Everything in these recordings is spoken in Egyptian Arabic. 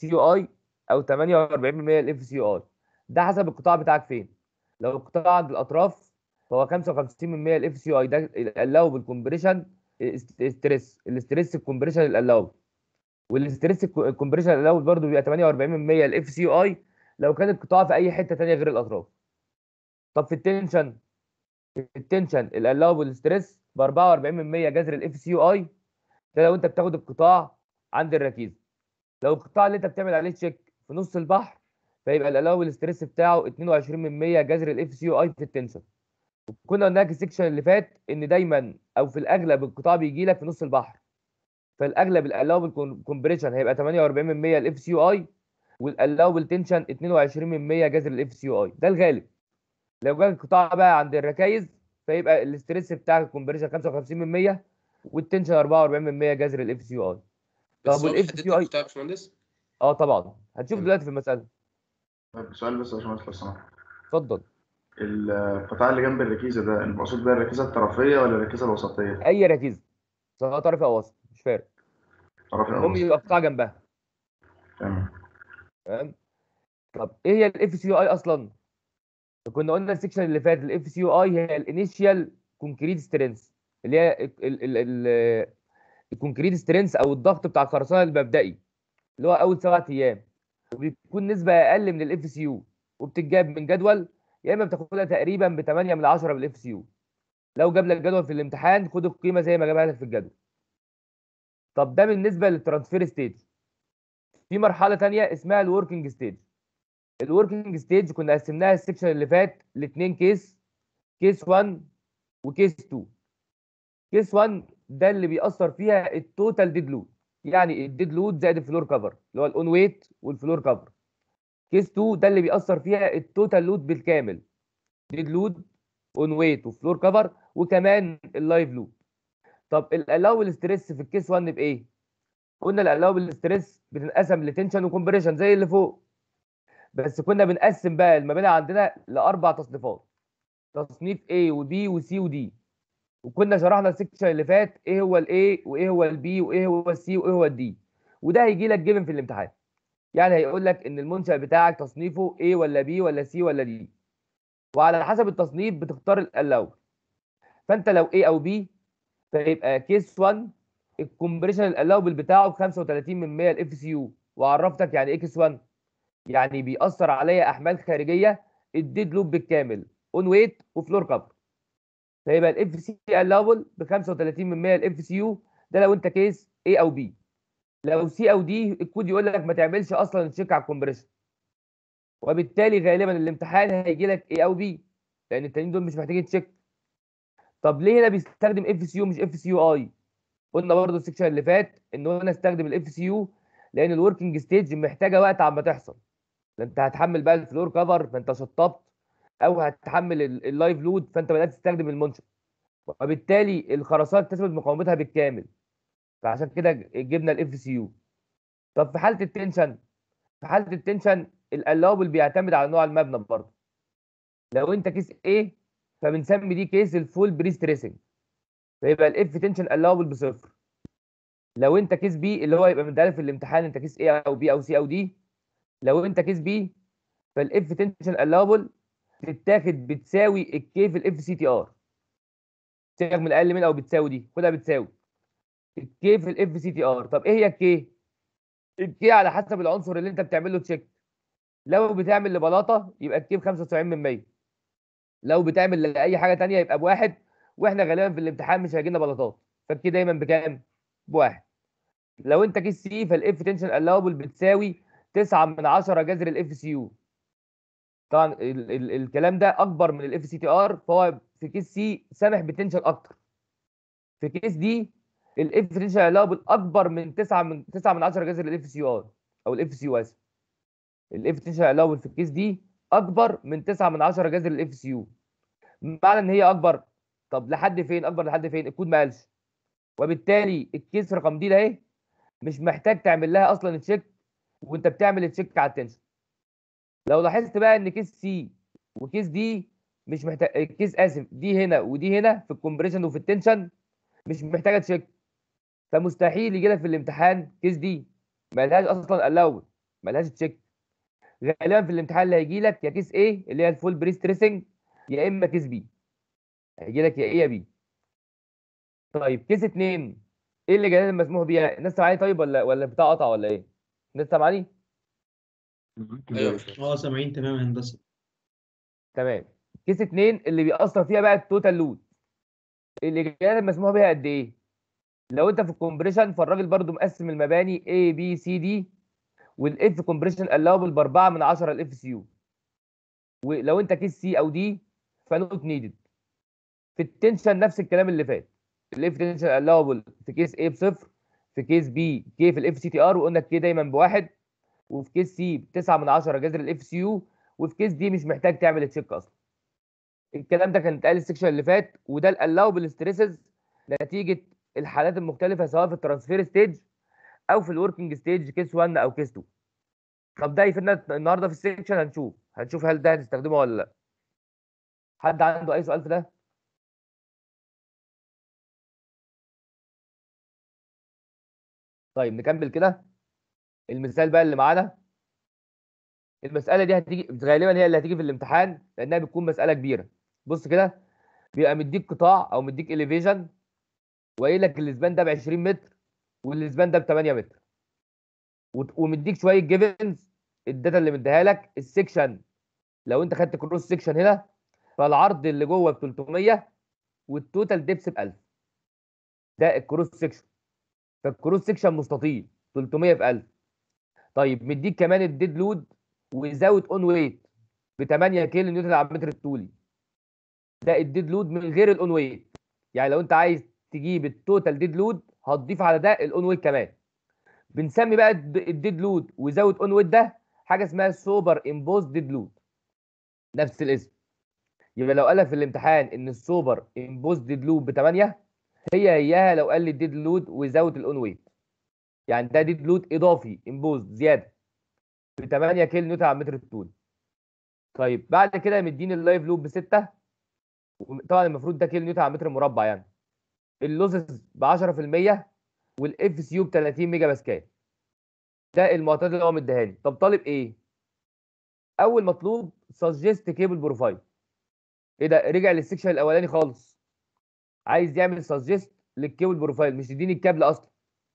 سي يو اي او 48% الاف سي يو اي ده حسب القطاع بتاعك فين لو القطاع عند الاطراف فهو 55% الاف سي يو اي ده الالاوبل كومبريشن ستريس الاستريس الكومبريشن الالاوبل والاستريس الكومبريشن الالاوبل برضه بيبقى 48% الاف سي يو اي لو كان القطاع في اي حته ثانيه غير الاطراف طب في التنشن في التنشن الالاوبل ستريس ب 44% جذر الاف سي يو اي ده لو انت بتاخد القطاع عند الركيزه لو القطاع اللي انت بتعمل عليه تشيك في نص البحر فيبقى الالاوبل ستريس بتاعه 22% جذر الاف سي يو اي في التنشن كنا قلنا السكشن اللي فات ان دايما او في الاغلب القطاع بيجي لك في نص البحر فالاغلب الالاوبل كومبريشن هيبقى 48% الاف سي يو اي والالاوبل تنشن 22% جذر الاف سي يو اي ده الغالب لو جالك القطاع بقى عند الركايز فيبقى الاستريس بتاع الكومبريشن 55% والتنشن 44% جذر الاف سي يو اي طب والاف سي يو اي يا باشمهندس اه طبعا هتشوف دلوقتي في المساله طيب سؤال بس يا باشمهندس لو سمحت اتفضل القطاع اللي جنب الركيزه ده المقصود بيها الركيزه الطرفيه ولا الركيزه الوسطيه؟ اي ركيزه سواء طرف او وسط مش فارق طرفيه أو المهم وسط. يبقى قطاع جنبها تمام تمام طب ايه هي الاف سي يو اي اصلا كنا قلنا السكشن اللي فات الاف سي يو اي هي الانيشيال كونكريت سترينث اللي هي ال- ال- ال- ال- الكونكريت سترينث او الضغط بتاع الخرسانه المبدئي اللي هو اول سبع ايام وبيكون نسبه اقل من الاف سي يو وبتتجاب من جدول يا اما بتاخدها تقريبا ب 8 من 10 بالاف سي يو لو جاب لك جدول في الامتحان خد القيمه زي ما جابها لك في الجدول طب ده بالنسبه للترانسفير ستيج في مرحله ثانيه اسمها الوركينج ستيج الوركينج ستيج كنا قسمناها السكشن اللي فات لاثنين كيس كيس 1 وكيس 2 كيس 1 ده اللي بيأثر فيها التوتال ديد لود يعني الديد لود زائد الفلور كفر اللي هو الاون ويت والفلور كفر كيس 2 ده اللي بيأثر فيها التوتال لود بالكامل ديد لود اون ويت وفلور كفر وكمان اللايف لود طب الالاوبل ستريس في الكيس 1 بايه؟ قلنا الالاوبل ستريس بتنقسم لتنشن وكمبريشن زي اللي فوق بس كنا بنقسم بقى المباني عندنا لاربع تصنيفات تصنيف A وB وC وD وكنا شرحنا السكشن اللي فات ايه هو الاي وايه هو البي وايه هو السي وايه هو الدي وده هيجي لك جيفن في الامتحان يعني هيقول لك ان المنشأ بتاعك تصنيفه A ولا B ولا C ولا D وعلى حسب التصنيف بتختار الالاوبل فانت لو A او B فيبقى كيس 1 الكومبريشن الالاوبل بتاعه ب 35 من 100 الاف سي يو وعرفتك يعني ايه كيس 1 يعني بيأثر عليا احمال خارجيه الديد لوب بالكامل اون ويت وفلور كفر فيبقى الاف سي الاول ب 35 من 100 الاف سي يو ده لو انت كيس A او B لو سي او دي الكود يقول لك ما تعملش اصلا تشيك على الكومبريشن وبالتالي غالبا الامتحان هيجي لك A او B لان التانيين دول مش محتاجين تشيك طب ليه هنا بيستخدم اف سي يو مش اف سي يو اي قلنا برضو السكشن اللي فات ان هو انا استخدم الاف سي يو لان الوركينج ستيج محتاجه وقت عما تحصل ده انت هتحمل بقى الفلور كفر فانت شطبت او هتحمل ال- اللايف لود فانت بدات تستخدم المنشأ وبالتالي الخرسانه تثبت مقاومتها بالكامل فعشان كده جبنا الاف سي يو طب في حاله التنشن في حاله التنشن الالاوبل بيعتمد على نوع المبنى برضه لو انت كيس A فبنسمي دي كيس الفول بري ستريسنج فيبقى الاف تنشن الاوبل بصفر لو انت كيس بي اللي هو يبقى مديها في الامتحان انت كيس A او B او C او D لو انت كيس بي فالاف تنشن الاوبل تتاخد بتساوي الكي في الاف سي تي ار سيبك من اقل من او بتساوي دي خدها بتساوي الكي في الاف سي تي ار طب ايه هي الكي الكي على حسب العنصر اللي انت بتعمل له تشيك لو بتعمل لبلاطه يبقى الكي ب 75 من 100 لو بتعمل لاي حاجه تانية يبقى بواحد واحنا غالبا في الامتحان مش هيجي لنا بلاطات فالكي دايما بكام بواحد لو انت كيس سي فالاف تنشن الاوبل بتساوي 9 من 10 جذر الاف سي يو طبعا ال ال الكلام ده اكبر من الاف سي تي ار فهو في كيس سي سامح بتنشن اكتر في كيس دي الاف تنشن الاوبل اكبر من 9 من 9 من 10 جذر الاف سي ار او الاف سي يو اسف الاف تنشن الاوبل في الكيس دي اكبر من 9 من 10 جذر الاف سي يو معنى ان هي اكبر طب لحد فين اكبر لحد فين الكود ما قالش وبالتالي الكيس رقم دي ده اهي مش محتاج تعمل لها اصلا تشيك وانت بتعمل تشيك على التنشن لو لاحظت بقى ان كيس سي وكيس دي مش محتاج كيس اسف دي هنا ودي هنا في الكومبريشن وفي التنشن مش محتاجه تشيك فمستحيل يجي لك في الامتحان كيس دي ما لهاش اصلا الاول ملهاش تشيك غالبا في الامتحان اللي هيجي لك يا كيس A اللي هي الفول بري ستريسنج يا اما كيس B هيجي لك يا A يا B طيب كيس 2 ايه اللي جاي مسموح بيها الناس سامعاني طيب ولا ولا بتاع قطع ولا ايه الناس سامعاني ايوه اه سامعين تمام يا هندسه تمام كيس 2 اللي بيأثر فيها بقى التوتال لود الاجابات المسموح بيها قد ايه لو انت في الكومبريشن فالراجل برضو مقسم المباني A B C D والاف كومبريشن الاوبل ب 4 من 10 الاف سي يو ولو انت كيس سي او دي فنوت نيدد في التنشن نفس الكلام اللي فات الاف تنشن الاوبل في كيس A بصفر في كيس B كي في الاف سي تي ار وقلنا كي دايما بواحد وفي كيس سي ب 9 من 10 جذر الاف سي يو وفي كيس دي مش محتاج تعمل تشيك اصلا الكلام ده كان اتقال السكشن اللي فات وده الالاوبل ستريسز نتيجه الحالات المختلفه سواء في الترانسفير ستيج او في الوركينج ستيج كيس 1 او كيس 2 طب ده يفيدنا النهارده في السكشن هنشوف هنشوف هل ده هنستخدمه ولا لا حد عنده اي سؤال في ده طيب نكمل كده المثال بقى اللي معانا المساله دي هتيجي غالبا هي اللي هتيجي في الامتحان لانها بتكون مساله كبيره بص كده بيبقى مديك قطاع او مديك اليفيجن وقايل لك الاسبان ده ب 20 متر والاسبان ده ب 8 متر وت- ومديك شويه جيفنز الداتا اللي مديها لك السكشن لو انت خدت كروس سكشن هنا فالعرض اللي جوه ب 300 والتوتال ديبس ب 1000 ده الكروس سكشن فالكروس سكشن مستطيل 300 في 1000 طيب مديك كمان الديد لود وزاوت اون ويت ب 8 كيلو نيوتن على المتر الطولي ده الديد لود من غير الاون ويت يعني لو انت عايز تجيب التوتال ديد لود هتضيف على ده الاون ويت كمان بنسمي بقى الد- الديد لود وزاوت اون ويت ده حاجه اسمها سوبر امبوز ديد لود نفس الاسم يبقى لو قال لك في الامتحان ان السوبر امبوز ديد لود ب 8 هي هياها لو قال لي الديد لود وزاوت الاون ويت يعني ده ديد لود اضافي امبوز زياده ب 8 كيلو نيوتن على المتر الطولي طيب بعد كده مديني اللايف لود ب 6 طبعا المفروض ده كيلو نيوتن على المتر مربع يعني اللوزز ب 10% والاف سي يو ب 30 ميجا باسكال ده المعطيات اللي هو مديهاني طب طالب ايه اول مطلوب سجست كيبل بروفايل ايه ده رجع للسكشن الاولاني خالص عايز يعمل سجست للكيبل بروفايل مش تديني الكابل اصلا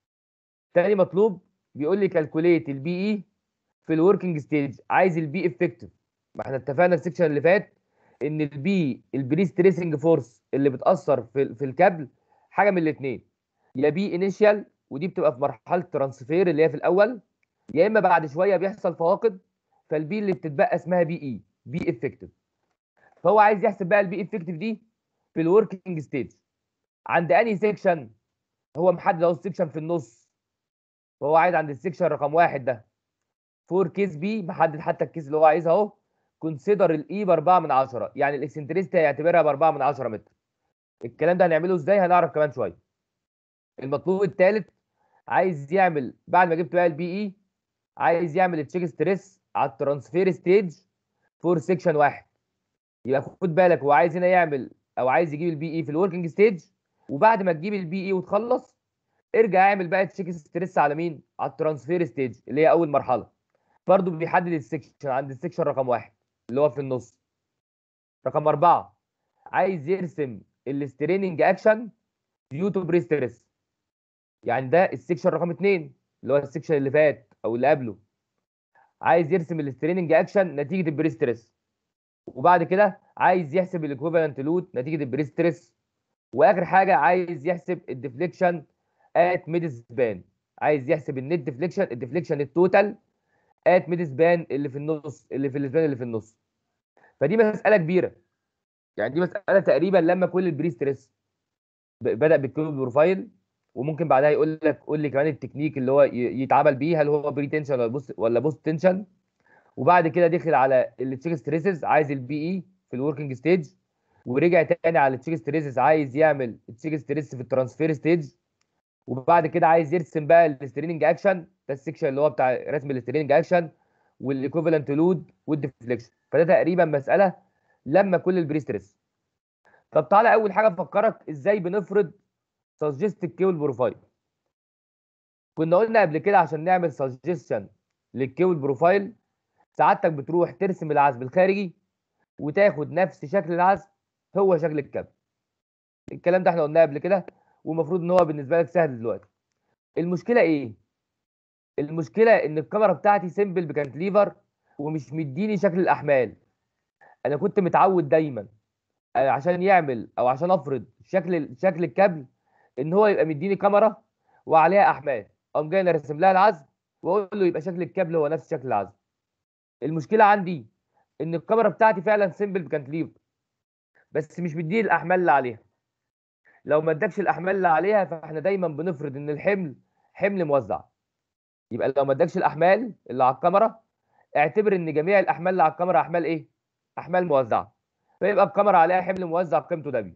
تاني مطلوب بيقول لي كالكوليت البي اي في الوركينج ستيج عايز البي افكتيف ما احنا اتفقنا السكشن اللي فات ان البي البري ستريسنج فورس اللي بتاثر في في الكابل حاجه من الاثنين يا بي انيشال ودي بتبقى في مرحله ترانسفير اللي هي في الاول يا اما بعد شويه بيحصل فواقد فالبي اللي بتتبقى اسمها بي اي بي افكتيف فهو عايز يحسب بقى البي افكتيف دي في الوركينج ستيج عند انهي سيكشن هو محدد اهو السيكشن في النص فهو عايز عند السيكشن رقم واحد ده فور كيس بي محدد حتى الكيس اللي هو عايزها اهو كونسيدر الاي ب 4 من 10 يعني الاكسنتريستي هيعتبرها ب 4 من 10 متر الكلام ده هنعمله ازاي هنعرف كمان شويه المطلوب الثالث عايز يعمل بعد ما جبت بقى البي اي عايز يعمل التشيك ستريس على الترانسفير ستيج فور سيكشن واحد يبقى خد بالك هو عايز هنا يعمل او عايز يجيب البي اي في الوركينج ستيج وبعد ما تجيب البي اي وتخلص ارجع اعمل بقى التشيك ستريس على مين على الترانسفير ستيج اللي هي اول مرحله برضه بيحدد السكشن عند السكشن رقم واحد اللي هو في النص رقم أربعة عايز يرسم الستريننج اكشن ديو تو بري ستريس يعني ده السكشن رقم اتنين اللي هو السكشن اللي فات او اللي قبله عايز يرسم الستريننج اكشن نتيجه البري ستريس وبعد كده عايز يحسب الايكوفالنت لود نتيجه البري ستريس واخر حاجه عايز يحسب الديفليكشن ات ميد سبان عايز يحسب النت ديفليكشن الديفليكشن التوتال ات ميد سبان اللي في النص اللي في السبان اللي في النص فدي مساله كبيره يعني دي مساله تقريبا لما كل البري ستريس ب- بدا بالكيلو بروفايل وممكن بعدها يقول لك قول لي كمان التكنيك اللي هو ي- يتعامل بيه هل هو بري تنشن ولا بوست ولا بوست تنشن وبعد كده دخل على التشيك ستريسز عايز البي اي في الوركينج ستيج ورجع تاني على التشيك ستريسز عايز يعمل التشيك ستريس في الترانسفير ستيج وبعد كده عايز يرسم بقى الستريننج اكشن ده السكشن اللي هو بتاع رسم الستريننج اكشن والايكوفالنت لود والديفليكشن فده تقريبا مساله لما كل البري ستريس طب تعالى اول حاجه افكرك ازاي بنفرض سجست كيبل بروفايل كنا قلنا قبل كده عشان نعمل سجستشن للكيبل بروفايل سعادتك بتروح ترسم العزم الخارجي وتاخد نفس شكل العزم هو شكل الكابل الكلام ده احنا قلناه قبل كده والمفروض ان هو بالنسبه لك سهل دلوقتي المشكله ايه المشكله ان الكاميرا بتاعتي سيمبل بكانتليفر ومش مديني شكل الاحمال انا كنت متعود دايما آه، عشان يعمل او عشان افرض شكل شكل الكابل ان هو يبقى مديني كاميرا وعليها احمال اقوم جاي أنا راسم لها العزم واقول له يبقى شكل الكابل هو نفس شكل العزم المشكله عندي ان الكاميرا بتاعتي فعلا سيمبل بكانتليفر بس مش مديني الاحمال اللي عليها لو ما ادكش الاحمال اللي عليها فاحنا دايما بنفرض ان الحمل حمل موزع يبقى لو ما ادكش الاحمال اللي على الكاميرا اعتبر ان جميع الاحمال اللي على الكاميرا احمال ايه احمال موزعه فيبقى الكاميرا عليها حمل موزع قيمته دبليو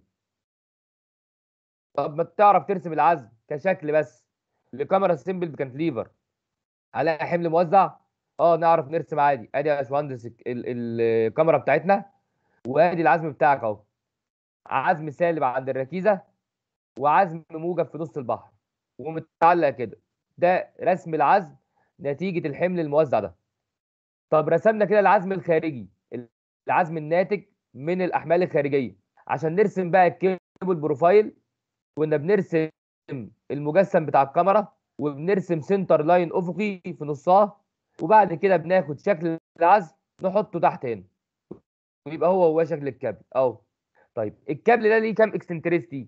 طب ما تعرف ترسم العزم كشكل بس لكاميرا سيمبل بكانتليفر عليها حمل موزع اه نعرف نرسم عادي ادي يا باشمهندس ال- ال- الكاميرا بتاعتنا وادي العزم بتاعك اهو عزم سالب عند الركيزه وعزم موجب في نص البحر ومتعلق كده ده رسم العزم نتيجه الحمل الموزع ده طب رسمنا كده العزم الخارجي العزم الناتج من الاحمال الخارجيه عشان نرسم بقى الكيبل بروفايل كنا بنرسم المجسم بتاع الكاميرا وبنرسم سنتر لاين افقي في نصها وبعد كده بناخد شكل العزم نحطه تحت هنا ويبقى هو هو شكل الكابل اهو طيب الكابل ده ليه كام اكسنتريستي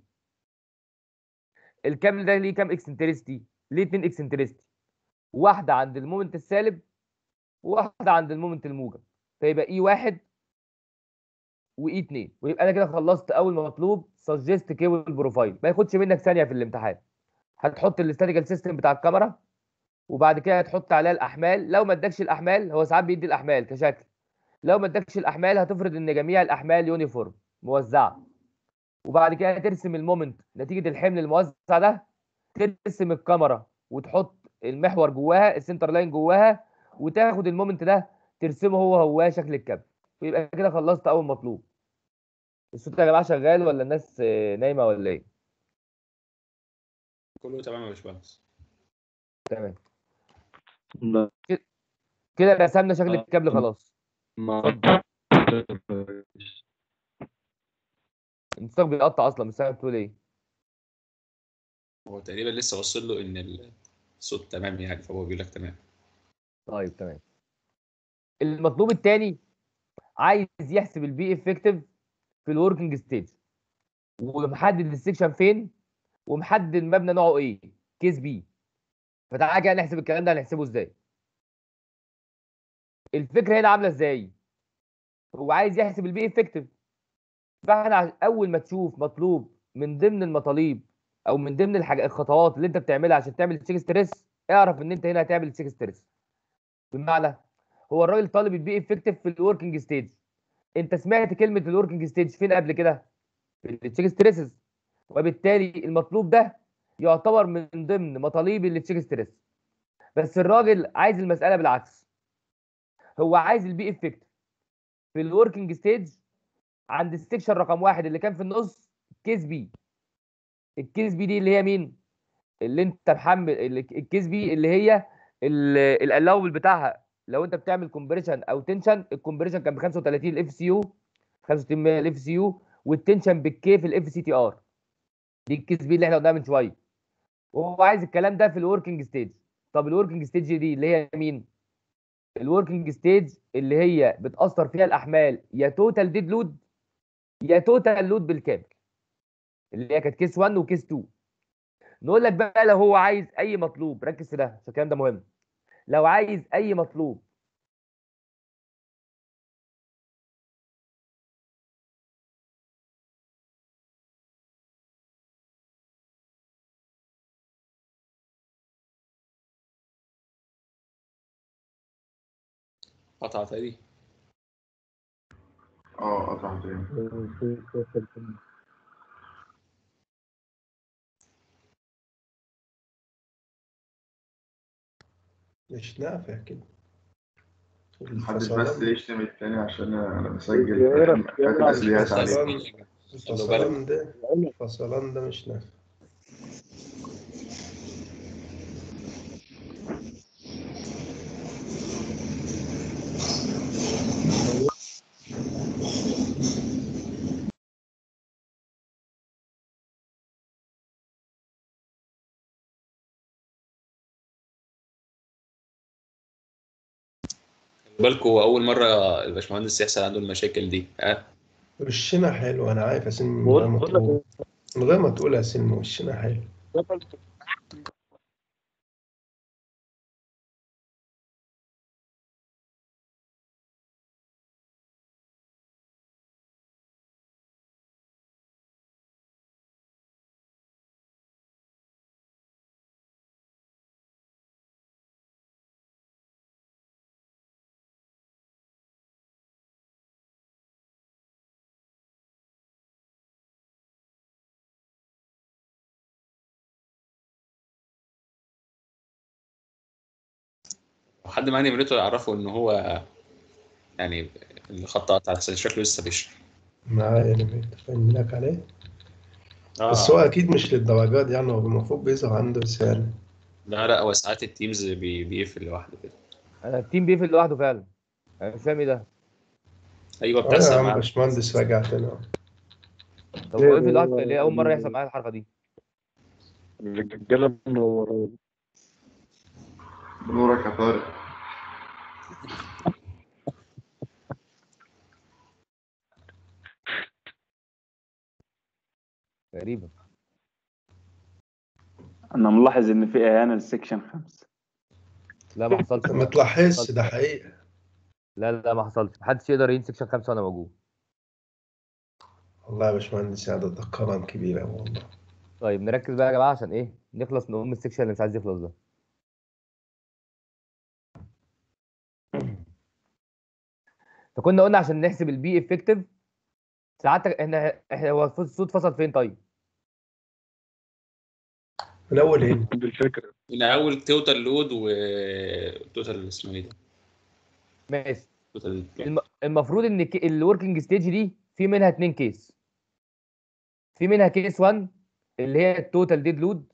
الكابل ده ليه كام اكسنتريستي ليه اتنين اكسنتريستي واحده عند المومنت السالب وواحده عند المومنت الموجب فيبقى اي واحد واي 2 ويبقى انا كده خلصت اول مطلوب سجست كيبل بروفايل ما ياخدش منك ثانيه في الامتحان هتحط الاستاتيكال سيستم بتاع الكاميرا وبعد كده هتحط عليها الاحمال لو ما ادكش الاحمال هو ساعات بيدي الاحمال كشكل لو ما ادكش الاحمال هتفرض ان جميع الاحمال يونيفورم موزعه وبعد كده ترسم المومنت نتيجه الحمل الموزع ده ترسم الكاميرا وتحط المحور جواها السنتر لاين جواها وتاخد المومنت ده ترسمه هو هو شكل الكابل ويبقى كده خلصت اول مطلوب الصوت يا جماعه شغال ولا الناس آه، نايمه ولا ايه كله تمام يا باشمهندس تمام لا كده رسمنا شكل آه. الكابل خلاص ما الصوت بيقطع اصلا مش عارف تقول ايه هو تقريبا لسه وصل له ان الصوت تمام يعني فهو بيقول لك تمام طيب تمام المطلوب الثاني عايز يحسب البي افكتيف في الوركينج ستيج ومحدد السكشن فين ومحدد المبنى نوعه ايه كيس بي فتعالى كده نحسب الكلام ده هنحسبه ازاي الفكره هنا عامله ازاي هو عايز يحسب البي افكتيف فاحنا عش- اول ما تشوف مطلوب من ضمن المطالب او من ضمن الحاجات الخطوات اللي انت بتعملها عشان تعمل تشيك ستريس اعرف ان انت هنا هتعمل تشيك ستريس بمعنى هو الراجل طالب البي افكتيف في الوركينج ستيج انت سمعت كلمه الوركينج ستيج فين قبل كده في التشيك ستريسز وبالتالي المطلوب ده يعتبر من ضمن مطالب التشيك ستريس بس الراجل عايز المساله بالعكس هو عايز البي افكتيف في الوركينج ستيج عند السكشن رقم واحد اللي كان في النص كيس بي الكيس بي دي اللي هي مين اللي انت محمل اللي- الكيس بي اللي هي الالاوبل بتاعها لو انت بتعمل كومبريشن او تنشن الكومبريشن كان ب 35 الاف سي يو 65 الاف سي يو والتنشن بالكي في الاف سي تي ار دي الكيس بي اللي احنا قلناها من شويه وهو عايز الكلام ده في الوركينج ستيج طب الوركينج ستيج دي اللي هي مين الوركينج ستيج اللي هي بتاثر فيها الاحمال يا توتال ديد لود يا توتال لود بالكامل اللي هي كانت كيس 1 وكيس 2 نقول لك بقى لو هو عايز اي مطلوب ركز في ده عشان الكلام ده مهم لو عايز اي مطلوب قطع تاني اه قطعت تاني مش نافع كده محدش الفصلان- بس يشتم التاني عشان انا بسجل يا رب، فاتح يلا. تسليات عليه الفصلان الفصلان ده الفصلان ده مش نافع بالكم اول مره الباشمهندس يحصل عنده المشاكل دي ها وشنا حلو انا عارف يا سلمى من غير ما بقول تقول لك من غير ما تقول يا سلمى وشنا حلو لو حد معاه نمرته يعرفه ان هو يعني الخط قطع على شكله لسه بيشرح معايا انا فاهم لك عليه اه بس هو اكيد مش للدرجات دي يعني هو المفروض بيظهر عنده رسالة لا لا هو ساعات التيمز بي- بيقفل لوحده كده انا التيم بيقفل لوحده فعلا انا مش فاهم ايه ده ايوه اه يا بتحصل عم معاه باشمهندس رجع تاني اهو. طب هو قفل لوحده ليه اول مره يحصل معايا الحركه دي الرجاله منوره نورك يا طارق غريبه انا ملاحظ ان في اهانه للسكشن خمسة لا ما حصلش ما تلاحظش ده حقيقة لا لا ما حصلش محدش يقدر ينسى سكشن خمسه وانا موجود والله يا باشمهندس يعني ده ده كرم كبير أوي والله طيب نركز بقى يا جماعه عشان ايه نخلص نقوم من السكشن اللي مش عايز يخلص ده فكنا قلنا عشان نحسب البي افكتيف ساعات احنا احنا هو الصوت فصل فين طيب؟ من أول هنا بالفكره من اول توتال لود وتوتال اسمه ايه ده؟ ماشي توتال الم... المفروض ان الوركينج ستيج دي في منها اتنين كيس في منها كيس 1 اللي هي التوتال ديد لود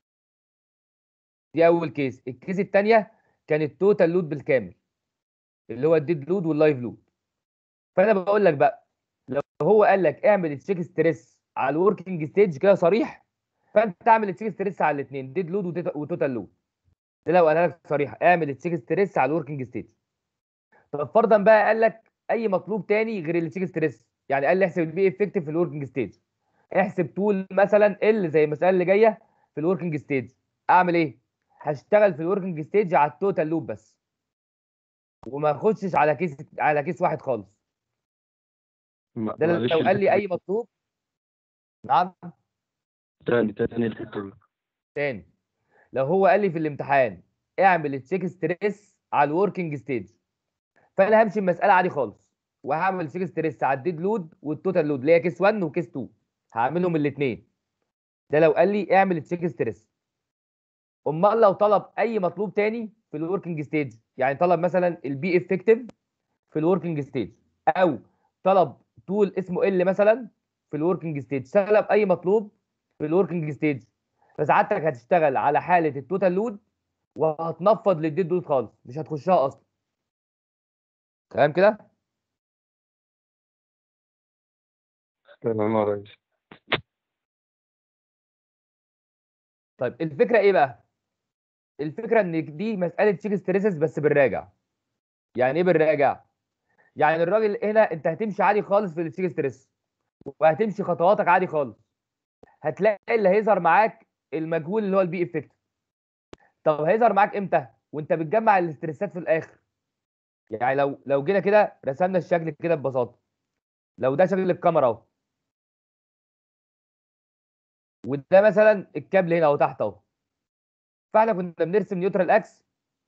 دي اول كيس الكيس الثانيه كانت توتال لود بالكامل اللي هو الديد لود واللايف لود فانا بقول لك بقى لو هو قال لك اعمل تشيك ستريس على الوركينج ستيج كده صريح فانت اعمل تشيك ستريس على الاثنين ديد لود وتوتال لود ده لو قالها لك صريح اعمل تشيك ستريس على الوركينج ستيج طب فرضا بقى قال لك اي مطلوب تاني غير التشيك ستريس يعني قال لي احسب البي افكتيف في الوركينج ستيج احسب طول مثلا ال زي المساله اللي جايه في الوركينج ستيج اعمل ايه هشتغل في الوركينج ستيج على التوتال لوب بس وما اخشش على كيس على كيس واحد خالص ما- ده معلش لو قال لي الفكرة اي مطلوب نعم تاني تاني الفكرة تاني لو هو قال لي في الامتحان اعمل تشيك ستريس على الوركينج ستيج فانا همشي المساله عادي خالص وهعمل تشيك ستريس على الديد لود والتوتال لود اللي هي كيس 1 وكيس 2 هعملهم الاثنين ده لو قال لي اعمل تشيك ستريس امال لو طلب اي مطلوب تاني في الوركينج ستيج يعني طلب مثلا البي افكتيف في الوركينج ستيج او طلب طول اسمه ال مثلا في الوركينج ستيج طلب اي مطلوب في الوركينج ستيج فسعادتك هتشتغل على حاله التوتال لود وهتنفض للديد لود خالص مش هتخشها اصلا تمام كده تمام يا ريس طيب الفكره ايه بقى الفكره ان دي مساله تشيك ستريسز بس بالراجع يعني ايه بالراجع يعني الراجل هنا انت هتمشي عادي خالص في التشيك ستريس وهتمشي خطواتك عادي خالص هتلاقي اللي هيظهر معاك المجهول اللي هو البي افكت طب هيظهر معاك امتى وانت بتجمع الاستريسات في الاخر يعني لو لو جينا كده رسمنا الشكل كده ببساطه لو ده شكل الكاميرا اهو وده مثلا الكابل هنا اهو تحت اهو فاحنا كنا بنرسم نيوترال اكس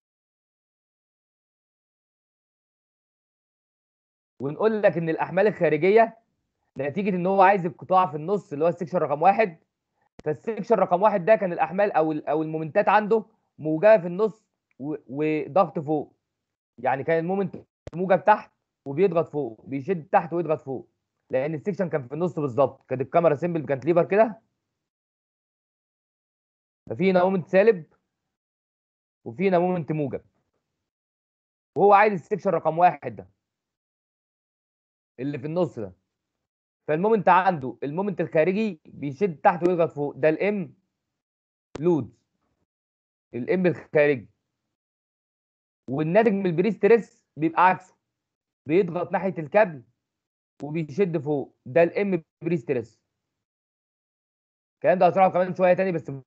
ونقول لك ان الاحمال الخارجيه نتيجه ان هو عايز القطاع في النص اللي هو السكشن رقم واحد فالسكشن رقم واحد ده كان الاحمال او ال- او المومنتات عنده موجبه في النص و- وضغط فوق يعني كان المومنت موجب تحت وبيضغط فوق بيشد تحت ويضغط فوق لان السكشن كان في النص بالظبط كانت الكاميرا سيمبل كانت ليفر كده ففي هنا مومنت سالب وفي هنا مومنت موجب وهو عايز السكشن رقم واحد ده اللي في النص ده فالمومنت عنده المومنت الخارجي بيشد تحت ويضغط فوق ده الام لود الام الخارجي والناتج من البري ستريس بيبقى عكسه بيضغط ناحيه الكابل وبيشد فوق ده الام بري ستريس الكلام ده هشرحه كمان شويه تاني بس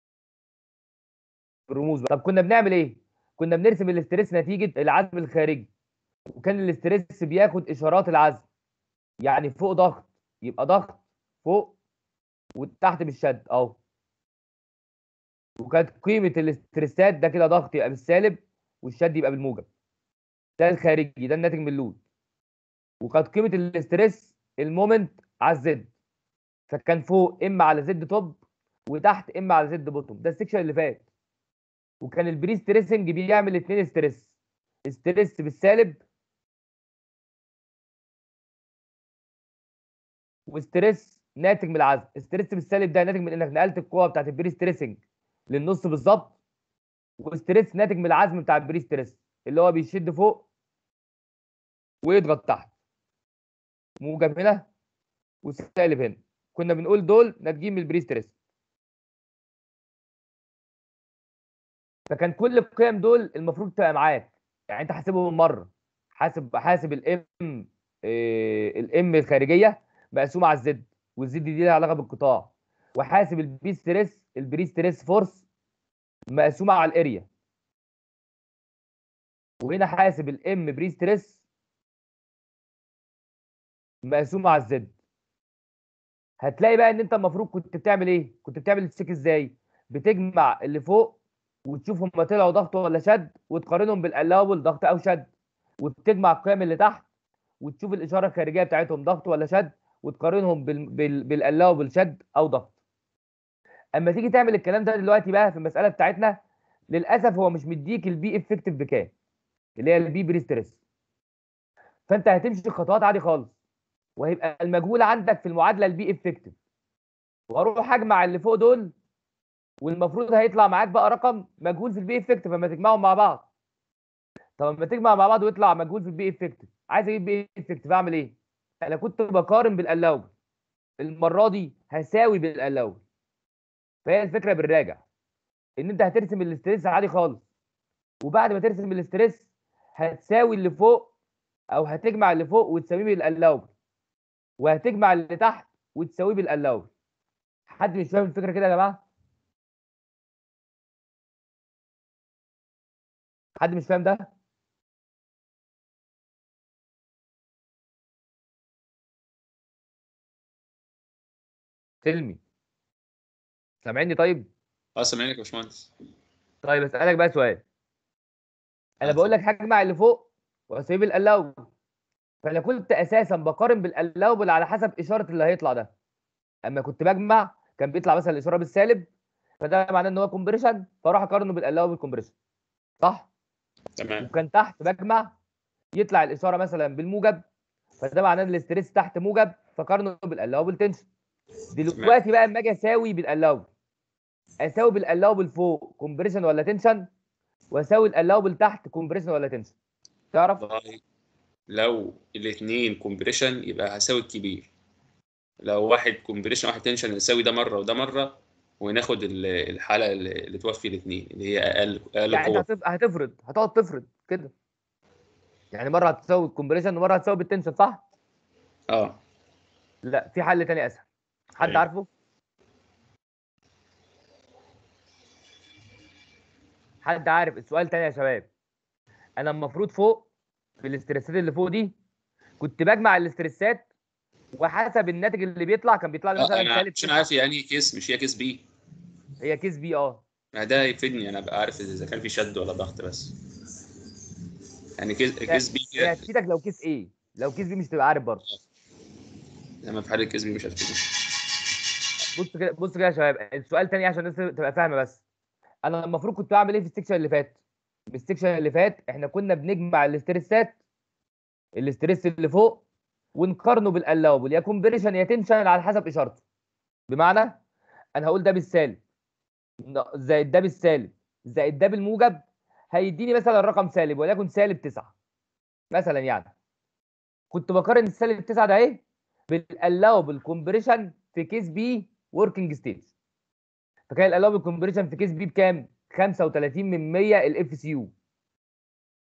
بالرموز بقى. طب كنا بنعمل ايه كنا بنرسم الاستريس نتيجه العزم الخارجي وكان الاستريس بياخد اشارات العزم يعني فوق ضغط يبقى ضغط فوق وتحت بالشد اهو وكانت قيمه الاستريسات ده كده ضغط يبقى بالسالب والشد يبقى بالموجب ده الخارجي ده الناتج من اللود وكانت قيمه الاستريس المومنت على الزد فكان فوق ام على زد توب وتحت ام على زد بوتوم ده السكشن اللي فات وكان البري ستريسنج بيعمل اتنين ستريس ستريس بالسالب وستريس ناتج من العزم ستريس بالسالب ده ناتج من انك نقلت القوه بتاعت البري ستريسنج للنص بالظبط وستريس ناتج من العزم بتاع البري ستريس اللي هو بيشد فوق ويضغط تحت موجب هنا وسالب هنا كنا بنقول دول ناتجين من البري ستريس فكان كل القيم دول المفروض تبقى معاك يعني انت حاسبهم مره حاسب حاسب الام الام الخارجيه مقسومه على الزد والزد دي لها علاقه بالقطاع وحاسب البي ستريس البري ستريس فورس مقسومه على الاريا وهنا حاسب الام بري ستريس مقسومه على الزد هتلاقي بقى ان انت المفروض كنت بتعمل ايه كنت بتعمل التشيك ازاي بتجمع اللي فوق وتشوف هم طلعوا ضغط ولا شد وتقارنهم بالالاوبل ضغط او شد وتجمع القيم اللي تحت وتشوف الاشاره الخارجيه بتاعتهم ضغط ولا شد وتقارنهم بال... بال... بالالاوبل شد او ضغط اما تيجي تعمل الكلام ده دلوقتي بقى في المساله بتاعتنا للاسف هو مش مديك البي افكتيف بكام اللي هي البي بري ستريس فانت هتمشي خطوات عادي خالص وهيبقى المجهول عندك في المعادله البي افكتيف واروح اجمع اللي فوق دول والمفروض هيطلع معاك بقى رقم مجهول في البي افكتيف لما تجمعهم مع بعض طب لما تجمع مع بعض ويطلع مجهول في البي افكتيف عايز اجيب بي افكتيف اعمل ايه انا كنت بقارن بالالاوبل المره دي هساوي بالالاوبل فهي الفكره بالراجع ان انت هترسم الاستريس عادي خالص وبعد ما ترسم الاستريس هتساوي اللي فوق او هتجمع اللي فوق وتساويه بالالاوبل وهتجمع اللي تحت وتساويه بالالاوبل حد مش فاهم الفكره كده يا جماعه حد مش فاهم ده سلمي سامعني طيب اه سامعينك يا باشمهندس طيب اسالك بقى سؤال انا بقول لك هجمع اللي فوق واسيب الالاوبل فانا كنت اساسا بقارن بالالاوبل على حسب اشاره اللي هيطلع ده اما كنت بجمع كان بيطلع مثلا الاشاره بالسالب فده معناه ان هو كومبريشن فاروح اقارنه بالالاوبل كومبريشن صح تمام وكان تحت بجمع يطلع الاشاره مثلا بالموجب فده معناه ان الاستريس تحت موجب فقارنه بالالاوبل تنشن دلوقتي بقى اما اجي اساوي بالالاوبل اساوي بالالاوبل فوق كومبريشن ولا تنشن واساوي الالاوبل تحت كومبريشن ولا تنشن تعرف والله لو الاثنين كومبريشن يبقى هساوي الكبير لو واحد كومبريشن واحد تنشن نساوي ده مره وده مره وناخد ال- الحاله اللي اللي توفي الاثنين اللي هي اقل اقل يعني انت قوه هتف- هتفرض هتقعد تفرض كده يعني مره هتساوي الكومبريشن ومره هتساوي بالتنشن صح اه لا في حل تاني اسهل حد أيوة. عارفه حد عارف السؤال تاني يا شباب انا المفروض فوق في الاسترسات اللي فوق دي كنت بجمع الاسترسات وحسب الناتج اللي بيطلع كان بيطلع لي آه، مثلا انا سالب عشان تسعة. عارف يعني كيس مش هي كيس بي هي كيس بي اه ما ده يفيدني انا ابقى عارف اذا كان في شد ولا ضغط بس يعني كيس كيس بي هي هتفيدك لو كيس ايه لو كيس بي مش تبقى عارف برضه لما في حاله كيس بي مش هتفيدني بص كده بص كده يا شباب السؤال تاني عشان الناس تبقى فاهمه بس انا المفروض كنت بعمل ايه في السكشن اللي فات في السكشن اللي فات احنا كنا بنجمع الاسترسات الاسترس اللي فوق ونقارنه بالالاوبل يا كومبريشن يا تنشن على حسب اشارته بمعنى انا هقول ده بالسالب ن- زائد ده بالسالب زائد ده بالموجب هيديني مثلا رقم سالب وليكن سالب 9 مثلا يعني كنت بقارن السالب 9 ده ايه بالالاوبل كومبريشن في كيس بي وركينج ستيج فكان الالاوبل كومبريشن في كيس بي بكام 35 من 100 الاف سي يو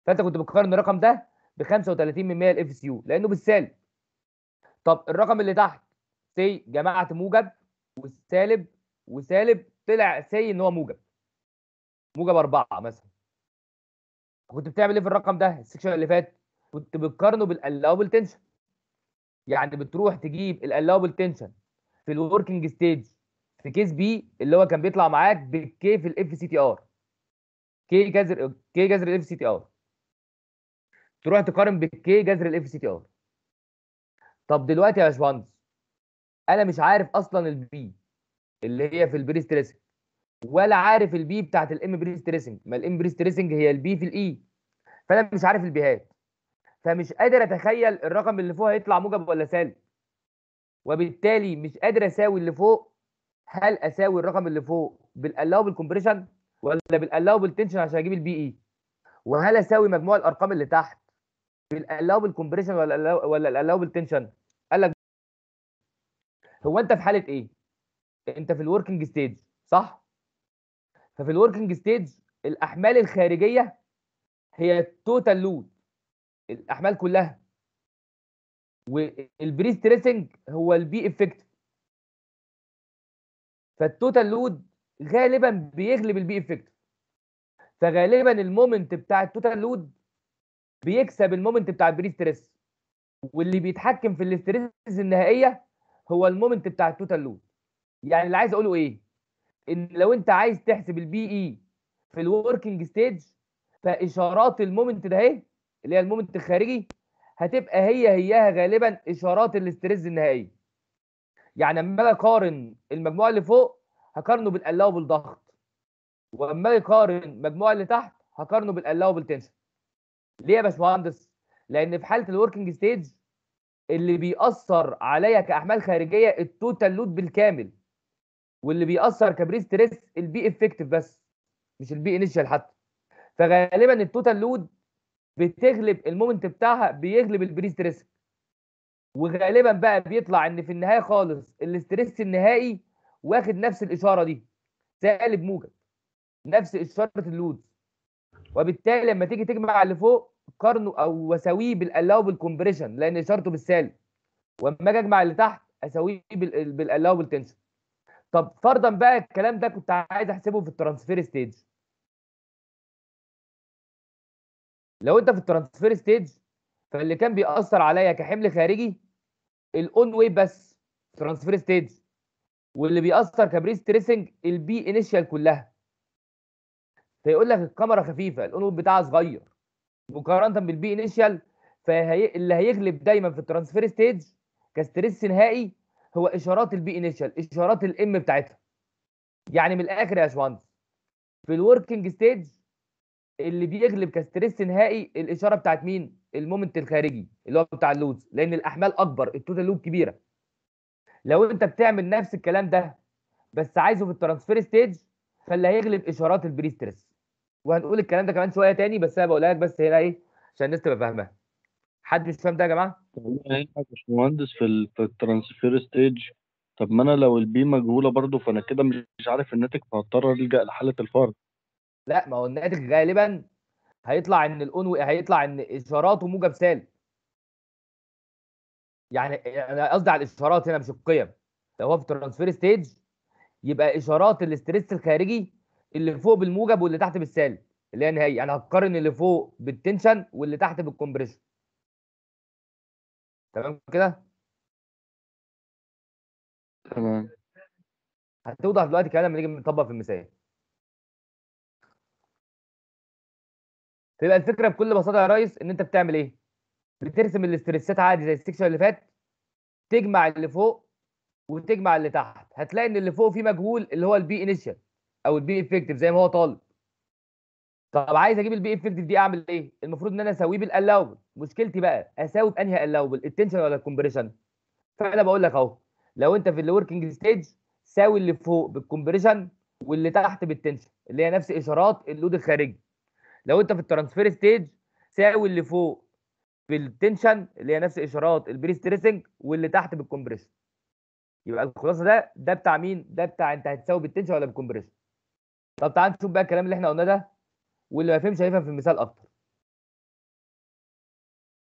فانت كنت بتقارن الرقم ده ب 35 من 100 الاف سي يو لانه بالسالب طب الرقم اللي تحت سي جمعت موجب والسالب وسالب طلع سي ان هو موجب موجب أربعة مثلا كنت بتعمل ايه في الرقم ده السكشن اللي فات كنت بتقارنه بالالاوبل تنشن يعني بتروح تجيب الالاوبل تنشن في الوركينج ستيج في كيس بي اللي هو كان بيطلع معاك بالكي في الاف سي تي ار كي جذر كي جذر الاف سي تي ار تروح تقارن بالكي جذر الاف سي تي ار طب دلوقتي يا باشمهندس انا مش عارف اصلا البي اللي هي في البري ستريسنج ولا عارف البي بتاعت الام بري ستريسنج ما الام بري ستريسنج هي البي في الاي فانا مش عارف البيهات فمش قادر اتخيل الرقم اللي فوق هيطلع موجب ولا سالب وبالتالي مش قادر اساوي اللي فوق هل اساوي الرقم اللي فوق بالالاوبل كومبريشن ولا بالالاوبل تنشن عشان اجيب البي اي وهل اساوي مجموع الارقام اللي تحت بالالاوبل كومبريشن ولا الألاو- ولا الالاوبل تنشن قال لك هو انت في حاله ايه انت في الوركينج ستيج صح ففي الوركينج ستيج الاحمال الخارجيه هي التوتال لود الاحمال كلها والبري ستريسنج هو البي افكتيف فالتوتال لود غالبا بيغلب البي افكتيف فغالبا المومنت بتاع التوتال لود بيكسب المومنت بتاع البري ستريس واللي بيتحكم في الاستريس النهائيه هو المومنت بتاع التوتال لود يعني اللي عايز اقوله ايه ان لو انت عايز تحسب البي اي في الوركينج ستيج فاشارات المومنت ده اهي اللي هي المومنت الخارجي هتبقى هي هياها غالبا اشارات الاستريس النهائيه يعني اما اجي اقارن المجموعه اللي فوق هقارنه بالالاوبل ضغط واما اجي اقارن المجموعه اللي تحت هقارنه بالالاوبل تنشن ليه يا باشمهندس لان في حاله الوركينج ستيج اللي بيأثر عليا كاحمال خارجيه التوتال لود بالكامل واللي بيأثر كبري ستريس البي افكتيف بس مش البي انيشال حتى فغالبا التوتال لود بتغلب المومنت بتاعها بيغلب البري ستريس وغالبا بقى بيطلع ان في النهايه خالص الاستريس النهائي واخد نفس الاشاره دي سالب موجب نفس اشاره اللود وبالتالي لما تيجي تجمع اللي فوق قارنه او واساويه بالالاوبل كومبريشن لان اشارته بالسالب واما اجي اجمع اللي تحت اساويه بال- بالالاوبل تنشن طب فرضا بقى الكلام ده كنت عايز احسبه في الترانسفير ستيج لو انت في الترانسفير ستيج فاللي كان بيأثر عليا كحمل خارجي الاون ويف بس ترانسفير ستيج واللي بيأثر كبري ستريسنج البي انيشال كلها فيقول لك الكاميرا خفيفه الاون ويف بتاعها صغير مقارنه بالبي انيشال فهي اللي هيغلب دايما في الترانسفير ستيج كستريس نهائي هو اشارات البي انيشال اشارات الام بتاعتها يعني من الاخر يا باشمهندس في الوركينج ستيج اللي بيغلب كستريس نهائي الاشاره بتاعت مين المومنت الخارجي اللي هو بتاع اللودز لان الاحمال اكبر التوتال لود كبيره لو انت بتعمل نفس الكلام ده بس عايزه في الترانسفير ستيج فاللي هيغلب اشارات البري ستريس وهنقول الكلام ده كمان شويه تاني بس انا بقولها لك بس هنا ايه عشان الناس تبقى فاهماها حد مش فاهم ده يا جماعه هنا يا باشمهندس في ال في الترانسفير ستيج طب ما انا لو البي مجهوله برضو فانا كده مش عارف الناتج فهضطر الجا لحاله الفرض لا ما هو الناتج غالبا هيطلع ان الاون هيطلع ان اشاراته موجب سالب يعني انا قصدي على الاشارات هنا مش القيم لو هو في ترانسفير ستيج يبقى اشارات الاستريس الخارجي اللي فوق بالموجب واللي تحت بالسالب اللي هي نهائي يعني هقارن اللي فوق بالتنشن واللي تحت بالكمبريشن تمام كده تمام هتوضح دلوقتي كمان لما نيجي نطبق في المثال تبقى الفكره بكل بساطه يا ريس ان انت بتعمل ايه بترسم الاسترسات عادي زي السكشن اللي فات تجمع اللي فوق وتجمع اللي تحت هتلاقي ان اللي فوق فيه مجهول اللي هو البي انيشال او البي افكتيف زي ما هو طالب طب عايز اجيب البي افكتيف دي اعمل ايه المفروض ان انا اساويه بالالاوبل مشكلتي بقى اساوي بانهي الاوبل التنشن ولا الكومبريشن فانا بقول لك اهو لو انت في الوركينج ستيج ساوي اللي فوق بالكومبريشن واللي تحت بالتنشن اللي هي نفس اشارات اللود الخارجي لو انت في الترانسفير ستيج ساوي اللي فوق بالتنشن اللي هي نفس اشارات البري ستريسنج واللي تحت بالكومبريشن يبقى الخلاصه ده ده بتاع مين ده بتاع انت هتساوي بالتنشن ولا بالكومبريشن طب تعال نشوف بقى الكلام اللي احنا قلناه ده واللي ما فهمش هيفهم في المثال اكتر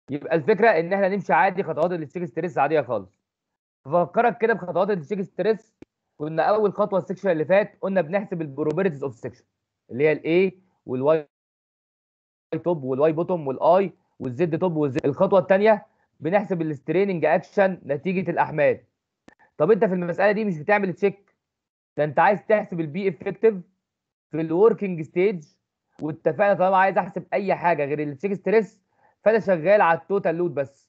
يبقى الفكره ان احنا نمشي عادي خطوات الستيك ستريس عاديه خالص ففكرك كده بخطوات الستيك ستريس كنا اول خطوه السكشن اللي فات قلنا بنحسب البروبرتيز اوف سكشن اللي هي الاي والواي توب والواي بوتوم والاي والزد توب والزد الخطوه الثانيه بنحسب الستريننج اكشن نتيجه الاحمال طب انت في المساله دي مش بتعمل تشيك ده انت عايز تحسب البي افكتيف في الوركينج ستيج واتفقنا طالما عايز احسب اي حاجه غير التشيك ستريس فانا شغال على التوتال لود بس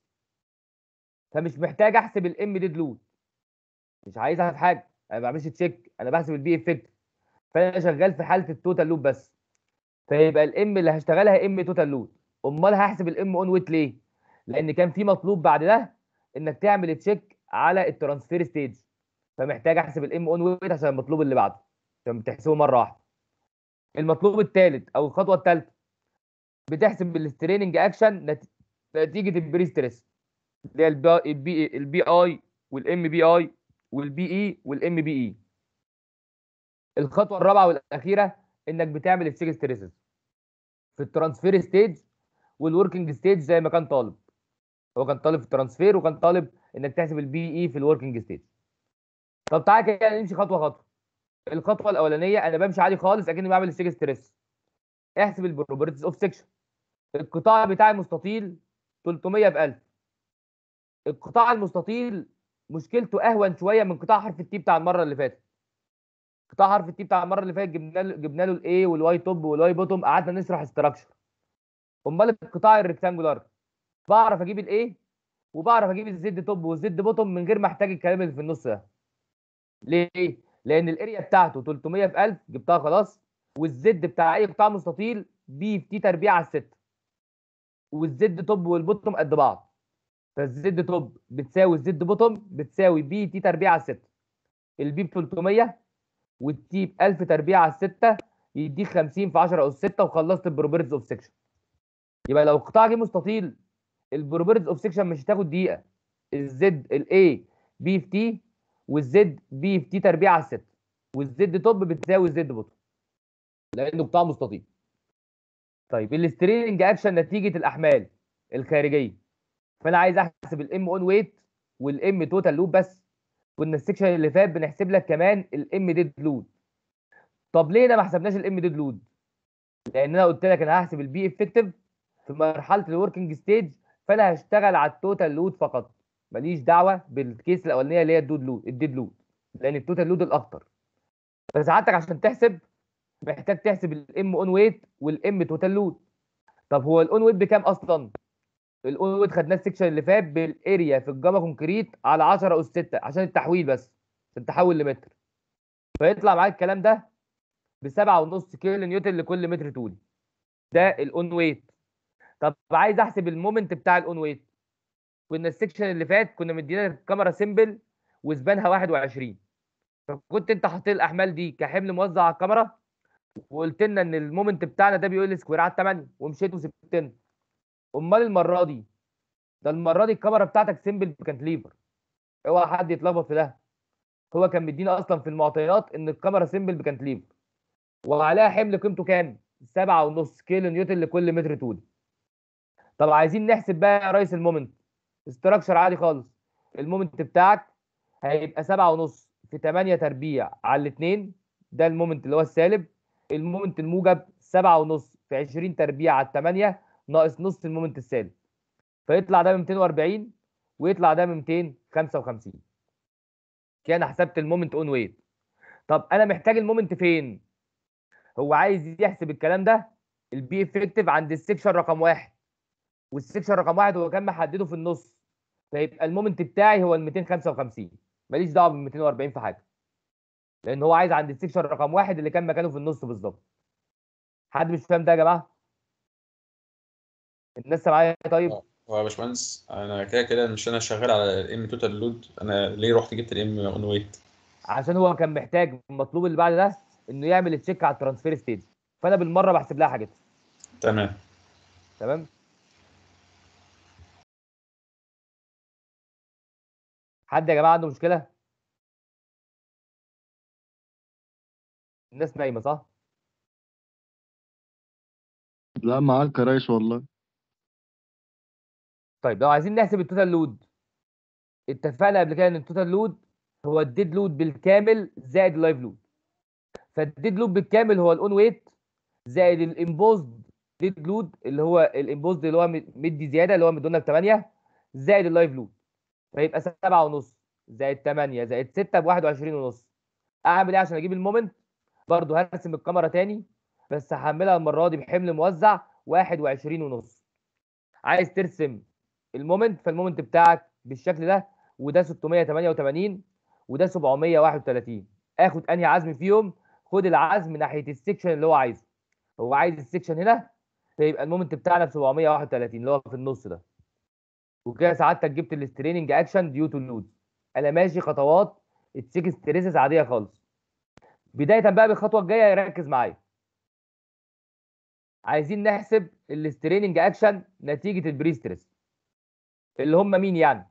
فمش محتاج احسب الام ديد لود مش عايزها في حاجه انا ما بعملش تشيك انا بحسب البي افكت فانا شغال في حاله التوتال لود بس فيبقى الام اللي هشتغلها ام توتال لود امال هحسب الام اون ويت ليه لان كان في مطلوب بعد ده انك تعمل تشيك على الترانسفير ستيج فمحتاج احسب الام اون ويت عشان المطلوب اللي بعده عشان بتحسبه مره واحده المطلوب الثالث او الخطوه الثالثه بتحسب الستريننج اكشن نت... نتيجه البري ستريس اللي هي البي البي البي اي والام بي اي والبي اي والام بي اي الخطوه الرابعه والاخيره انك بتعمل السيك ستريسز في الترانسفير ستيج والوركينج ستيج زي ما كان طالب هو كان طالب في الترانسفير وكان طالب انك تحسب البي اي في الوركينج ستيج طب تعالى كده نمشي خطوه خطوه الخطوه الاولانيه انا بمشي عادي خالص اكني بعمل السيك ستريس احسب البروبرتيز اوف سكشن القطاع بتاعي مستطيل 300 في 1000 القطاع المستطيل مشكلته اهون شويه من قطاع حرف التي بتاع المره اللي فاتت قطاع حرف التي بتاع المره اللي فاتت جبنا له جبنا له الاي والواي توب والواي بوتوم قعدنا نشرح استراكشر امال القطاع الريكتانجولار بعرف اجيب الاي وبعرف اجيب الزد توب والزد بوتوم من غير ما احتاج الكلام اللي في النص ده ليه لان الاريا بتاعته 300 في 1000 جبتها خلاص والزد بتاع اي قطاع مستطيل بي في تي تربيع على الستة والزد توب والبوتوم قد بعض فالزد توب بتساوي الزد بوتوم بتساوي بي تي تربيع على الستة البي ب 300 والتي ب 1000 تربيع على الستة يديك 50 في 10 اس 6 وخلصت البروبرتيز اوف سكشن يبقى لو القطاع جه مستطيل البروبرتيز اوف سكشن مش هتاخد دقيقه الزد الاي بي في تي والزد بي في تي تربيع على الستة والزد توب بتساوي الزد بوتوم لانه قطاع مستطيل طيب الستريننج اكشن نتيجه الاحمال الخارجيه فانا عايز احسب الام اون ويت والام توتال لود بس كنا السكشن اللي فات بنحسب لك كمان الام ديد لود طب ليه انا ما حسبناش الام ديد لود لان انا قلت لك انا هحسب البي افكتيف في مرحله الوركينج ستيج فانا هشتغل على التوتال لود فقط ماليش دعوه بالكيس الاولانيه اللي هي الدود لود الديد لود لان التوتال لود الاخطر فساعتك عشان تحسب محتاج تحسب الام اون ويت والام توتال لود طب هو الاون ويت بكام اصلا الاون ويت خدناه السكشن اللي فات بالاريا في الجاما كونكريت على 10 اس 6 عشان التحويل بس عشان تحول لمتر فيطلع معاك الكلام ده ب 7.5 كيلو نيوتن لكل متر طولي ده الاون ويت طب عايز احسب المومنت بتاع الاون ويت كنا السكشن اللي فات كنا مدينا الكاميرا سيمبل وزبانها 21 فكنت انت حاطط الاحمال دي كحمل موزع على الكاميرا وقلت لنا ان المومنت بتاعنا ده بيقول سكوير على 8 ومشيت وسبتنا امال المره دي ده المره دي الكاميرا بتاعتك سيمبل بكانتليفر اوعى حد يتلخبط في ده هو كان مدينا اصلا في المعطيات ان الكاميرا سيمبل بكانتليفر وعليها حمل قيمته كام 7.5 كيلو نيوتن لكل متر طولي طب عايزين نحسب بقى يا ريس المومنت استراكشر عادي خالص المومنت بتاعك هيبقى 7.5 في 8 تربيع على الاثنين ده المومنت اللي هو السالب المومنت الموجب 7.5 في 20 تربيع على 8 ناقص نص المومنت السالب فيطلع ده ب 240 ويطلع ده ب 255 كده انا حسبت المومنت اون ويت طب انا محتاج المومنت فين هو عايز يحسب الكلام ده البي افكتيف عند السكشن رقم واحد والسكشن رقم واحد هو كان محدده في النص فيبقى المومنت بتاعي هو ال 255 ماليش دعوه بال 240 في حاجه لان هو عايز عند السكشن رقم واحد اللي كان مكانه في النص بالظبط حد مش فاهم ده يا جماعه الناس معايا طيب هو يا باشمهندس انا كده كده مش انا شغال على الام توتال لود انا ليه رحت جبت الام اون ويت عشان هو كان محتاج المطلوب اللي بعد ده انه يعمل تشيك على الترانسفير ستيج فانا بالمره بحسب لها حاجتها تمام تمام حد يا جماعه عنده مشكله الناس نايمه صح لا معاك يا ريس والله طيب لو عايزين نحسب التوتال لود اتفقنا قبل كده ان التوتال لود هو الديد لود بالكامل زائد اللايف لود فالديد لود بالكامل هو الاون ويت زائد الامبوزد ديد لود اللي هو الامبوزد اللي هو مدي زياده اللي هو مدينا ب 8 زائد اللايف لود فيبقى 7 ونص زائد 8 زائد 6 ب 21 ونص اعمل ايه عشان اجيب المومنت برضه هرسم الكاميرا تاني بس هحملها المره دي بحمل موزع 21 ونص عايز ترسم المومنت فالمومنت بتاعك بالشكل ده وده 688 وده 731 اخد انهي عزم فيهم خد العزم ناحيه السكشن اللي هو عايزه هو عايز السكشن هنا فيبقى المومنت بتاعنا ب 731 اللي هو في النص ده وكده سعادتك جبت الستريننج اكشن ديو تو لود انا ماشي خطوات التشيك ستريسز عاديه خالص بدايه بقى بالخطوه الجايه ركز معايا عايزين نحسب الستريننج اكشن نتيجه البري ستريس اللي هم مين يعني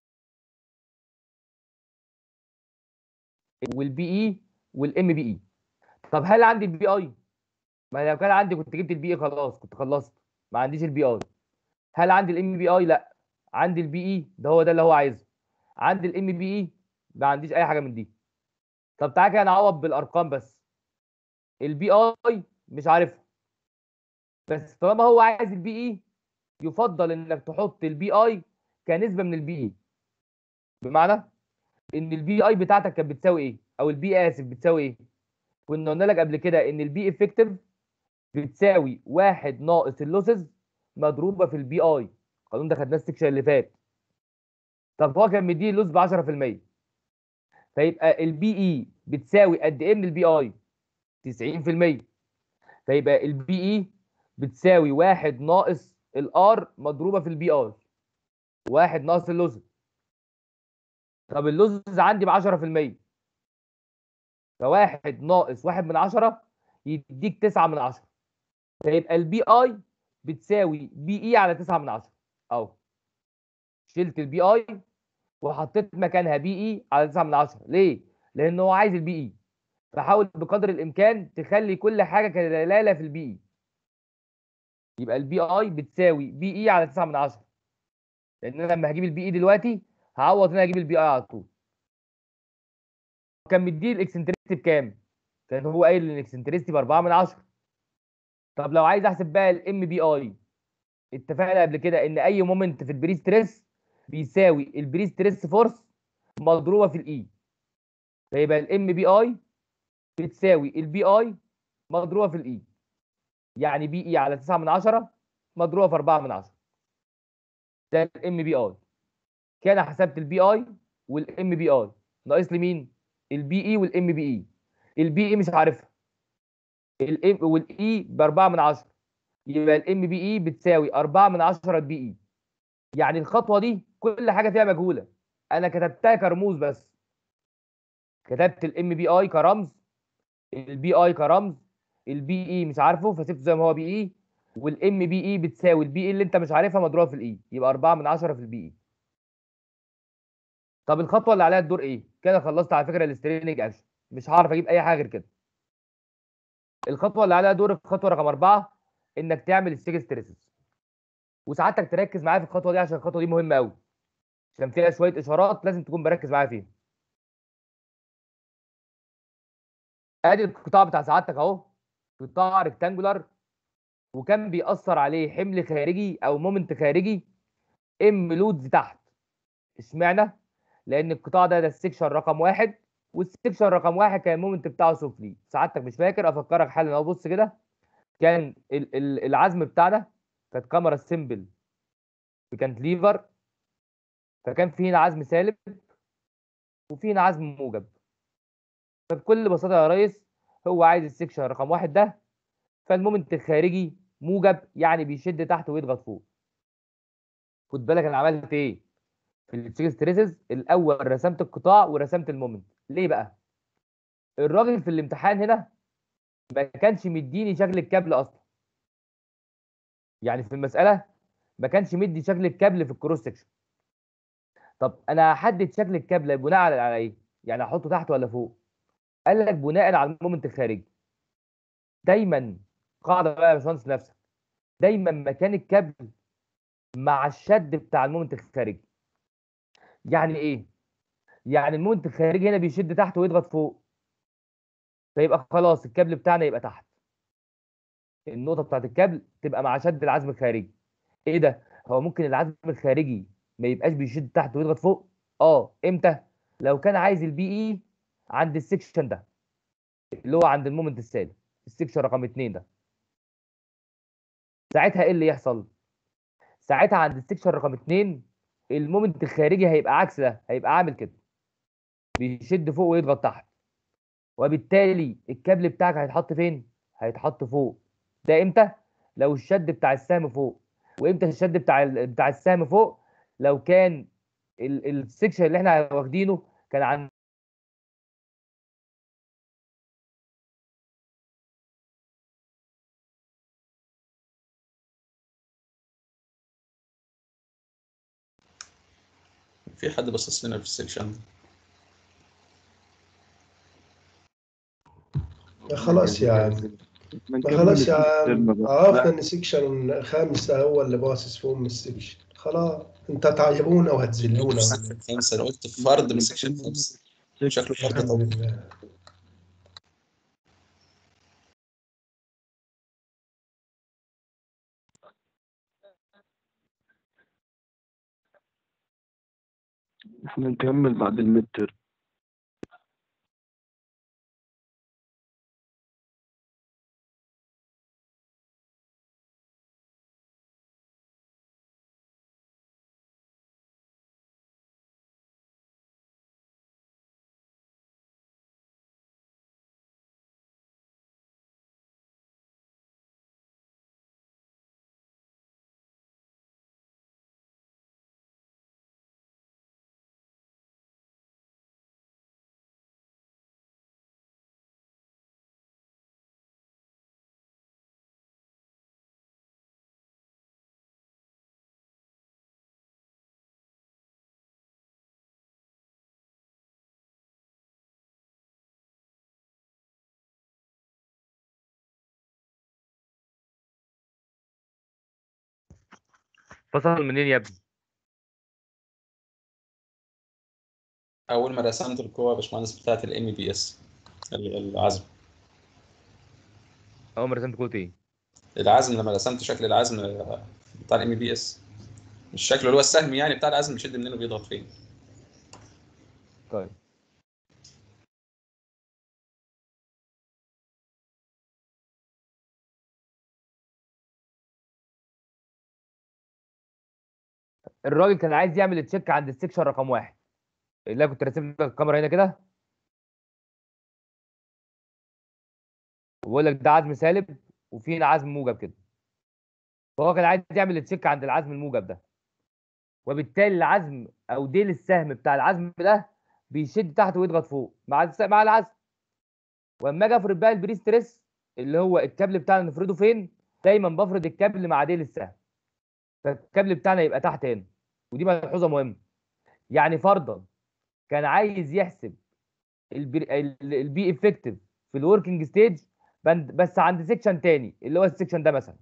والبي اي والام بي اي طب هل عندي البي اي ما لو كان عندي كنت جبت البي اي خلاص كنت خلصت ما عنديش البي اي هل عندي الام بي اي لا عندي البي اي ده هو ده اللي هو عايزه عندي الام بي اي ما عنديش اي حاجه من دي طب تعالى كده نعوض بالارقام بس البي اي مش عارفها بس طالما هو عايز البي اي يفضل انك تحط البي اي كنسبه من البي اي بمعنى ان البي اي بتاعتك كانت بتساوي ايه او البي اسف بتساوي ايه كنا قلنا لك قبل كده ان البي افكتيف بتساوي واحد ناقص اللوسز مضروبه في البي اي القانون ده خدناه السكشن اللي فات طب هو كان مديه لوز ب 10% فيبقى البي اي بتساوي قد ايه من البي اي 90% فيبقى البي اي بتساوي واحد ناقص الار مضروبه في البي اي واحد ناقص اللوز طب اللوز عندي ب 10% فواحد ناقص واحد من عشرة يديك تسعة من عشرة فيبقى البي اي بتساوي بي اي على تسعة من عشرة اهو شلت البي اي وحطيت مكانها بي اي على 9 من 10 ليه؟ لان هو عايز البي اي فحاول بقدر الامكان تخلي كل حاجه كدلاله في البي اي يبقى البي اي بتساوي بي اي على 9 من 10 لان انا لما هجيب البي اي دلوقتي هعوض هنا اجيب البي اي على طول كان مديه الاكسنتريستي بكام؟ كان هو قايل ان الاكسنتريستي ب 4 من 10 طب لو عايز احسب بقى الام بي اي اتفقنا قبل كده ان اي مومنت في البري ستريس بيساوي البري ستريس فورس مضروبه في الاي فيبقى الام بي اي بتساوي البي اي مضروبه في الاي يعني بي اي على 9 من 10 مضروبه في 4 من 10 ده الام بي اي كده حسبت البي اي والام بي اي ناقص لي مين البي اي والام بي اي البي اي مش عارفها الام والاي ب 4 من 10 يبقى الام بي اي بتساوي 4 من 10 البي اي يعني الخطوه دي كل حاجه فيها مجهوله انا كتبتها كرموز بس كتبت الام بي اي كرمز البي اي كرمز البي اي مش عارفه فسبته زي ما هو بي اي والام بي اي بتساوي البي اي اللي انت مش عارفها مضروبه في الاي يبقى 4 من 10 في البي اي طب الخطوه اللي عليها الدور ايه كده خلصت على فكره الاسترينج اكشن مش هعرف اجيب اي حاجه غير كده الخطوه اللي عليها دور الخطوه رقم أربعة انك تعمل السيج ستريسز وسعادتك تركز معايا في الخطوه دي عشان الخطوه دي مهمه قوي عشان فيها شويه اشارات لازم تكون مركز معايا فيها ادي القطاع بتاع سعادتك اهو قطاع ريكتانجولار وكان بيأثر عليه حمل خارجي او مومنت خارجي ام لودز تحت اشمعنى؟ لان القطاع ده ده السكشن رقم واحد والسكشن رقم واحد كان المومنت بتاعه سفلي سعادتك مش فاكر افكرك حالا اهو بص كده كان ال- ال- العزم بتاعنا كانت كاميرا سيمبل وكانت ليفر فكان في هنا عزم سالب وفي هنا عزم موجب فبكل بساطه يا ريس هو عايز السكشن رقم واحد ده فالمومنت الخارجي موجب يعني بيشد تحت ويضغط فوق خد بالك انا عملت ايه في التشيك ستريسز الاول رسمت القطاع ورسمت المومنت ليه بقى الراجل في الامتحان هنا ما كانش مديني شكل الكابل اصلا يعني في المساله ما كانش مدي شكل الكابل في الكروس سكشن طب انا هحدد شكل الكابل بناء على على ايه يعني احطه تحت ولا فوق قال لك بناء على المومنت الخارجي دايما قاعده بقى يا باشمهندس نفسك دايما مكان الكابل مع الشد بتاع المومنت الخارجي يعني ايه يعني المومنت الخارجي هنا بيشد تحت ويضغط فوق فيبقى خلاص الكابل بتاعنا يبقى تحت النقطه بتاعت الكابل تبقى مع شد العزم الخارجي ايه ده هو ممكن العزم الخارجي ما يبقاش بيشد تحت ويضغط فوق اه امتى لو كان عايز البي اي عند السكشن ده اللي هو عند المومنت السالب السكشن رقم 2 ده ساعتها ايه اللي يحصل ساعتها عند السكشن رقم 2 المومنت الخارجي هيبقى عكس ده هيبقى عامل كده بيشد فوق ويضغط تحت وبالتالي الكابل بتاعك هيتحط فين هيتحط فوق ده امتى لو الشد بتاع السهم فوق وامتى الشد بتاع ال- بتاع السهم فوق لو كان ال- السكشن اللي احنا واخدينه كان عن في حد بصص لنا في السكشن خلاص يا عم ما ما نكمل خلاص يا الترم عم بقى. عرفنا ان سيكشن خامسة هو اللي باصص فوق من السيكشن خلاص انت تعيبونا وهتذلونا خمسة انا قلت فرد من سكشن خمسة شكله فرد الحمد طبعا لله احنا نكمل بعد الميد ترم فصل منين يا ابني اول ما رسمت القوه يا باشمهندس بتاعت الام بي اس العزم اول ما رسمت قلت ايه العزم لما رسمت شكل العزم بتاع الام بي اس مش شكله اللي هو السهم يعني بتاع العزم بيشد منين وبيضغط فين طيب الراجل كان عايز يعمل تشيك عند السكشن رقم واحد اللي أنا كنت راسم لك الكاميرا هنا كده وبقول لك ده عزم سالب وفي هنا عزم موجب كده فهو كان عايز يعمل تشيك عند العزم الموجب ده وبالتالي العزم او ديل السهم بتاع العزم ده بيشد تحت ويضغط فوق مع الس- مع العزم واما اجي افرض بقى البري ستريس اللي هو الكابل بتاعنا نفرده فين دايما بفرض الكابل مع ديل السهم فالكابل بتاعنا يبقى تحت هنا ودي ملحوظه مهمه يعني فرضا كان عايز يحسب البي افكتيف في الوركينج ستيج بس عند سيكشن تاني اللي هو السيكشن ده مثلا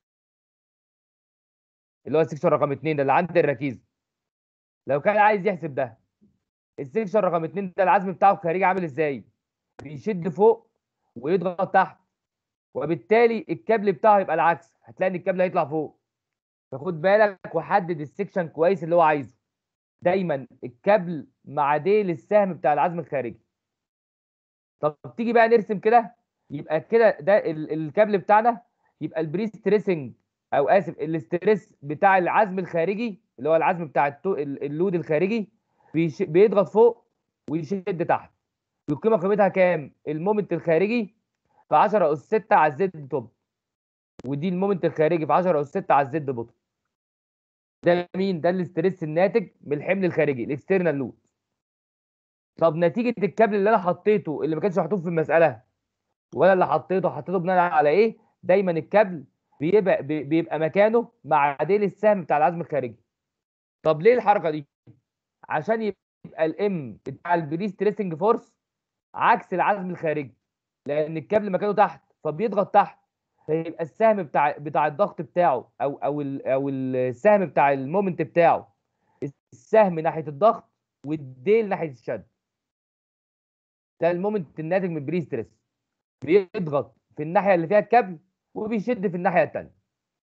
اللي هو السيكشن رقم 2 ده اللي عند الركيزه لو كان عايز يحسب ده السيكشن رقم 2 ده العزم بتاعه الخارجي عامل ازاي بيشد فوق ويضغط تحت وبالتالي الكابل بتاعه يبقى العكس هتلاقي ان الكابل هيطلع فوق فخد بالك وحدد السيكشن كويس اللي هو عايزه دايما الكابل مع ديل السهم بتاع العزم الخارجي طب تيجي بقى نرسم كده يبقى كده ده ال- الكابل بتاعنا يبقى البري ستريسنج او اسف الاستريس بتاع العزم الخارجي اللي هو العزم بتاع التو- ال- اللود الخارجي بيش- بيضغط فوق ويشد تحت والقيمه قيمتها كام المومنت الخارجي في 10 اس 6 على الزد توب ودي المومنت الخارجي في 10 اس 6 على الزد بوتوم ده مين ده الاستريس الناتج من الحمل الخارجي الاكسترنال لود طب نتيجه الكابل اللي انا حطيته اللي ما كانش محطوط في المساله ولا اللي حطيته حطيته بناء على ايه دايما الكابل بيبقى بي- بيبقى مكانه مع ديل السهم بتاع العزم الخارجي طب ليه الحركه دي عشان يبقى الام بتاع البري ستريسنج فورس عكس العزم الخارجي لان الكابل مكانه تحت فبيضغط تحت فيبقى السهم بتاع بتاع الضغط بتاعه او او ال او السهم بتاع المومنت بتاعه السهم ناحيه الضغط والديل ناحيه الشد ده المومنت الناتج من البري ستريس بيضغط في الناحيه اللي فيها الكابل وبيشد في الناحيه الثانيه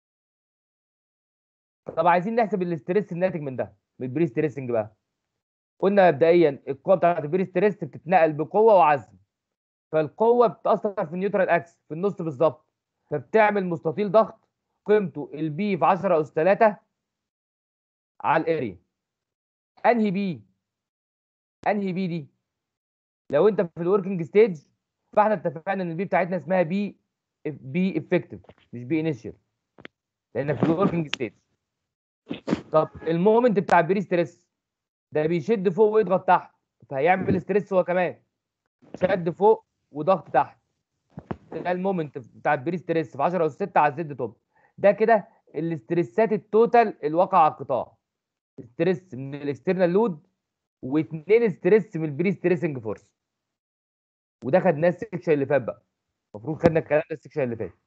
طب عايزين نحسب الاستريس الناتج من ده من البري ستريسنج بقى قلنا مبدئيا القوه بتاعت البري ستريس بتتنقل بقوه وعزم فالقوه بتاثر في النيوترال اكس في النص بالظبط فبتعمل مستطيل ضغط قيمته البي في 10 اس 3 على الاريا انهي بي انهي بي دي لو انت في الوركينج ستيج فاحنا اتفقنا ان البي بتاعتنا اسمها بي بي افكتيف مش بي انيشال لانك في الوركينج ستيج طب المومنت بتاع البري ستريس ده بيشد فوق ويضغط تحت فهيعمل ستريس هو كمان شد فوق وضغط تحت ده المومنت بتاع البري ستريس في 10 اس 6 على الزد توب ده كده الاستريسات التوتال الواقع على القطاع ستريس من الاكسترنال لود واثنين ستريس من البري ستريسنج فورس وده خدناه السكشن اللي فات بقى المفروض خدنا الكلام ده السكشن اللي فات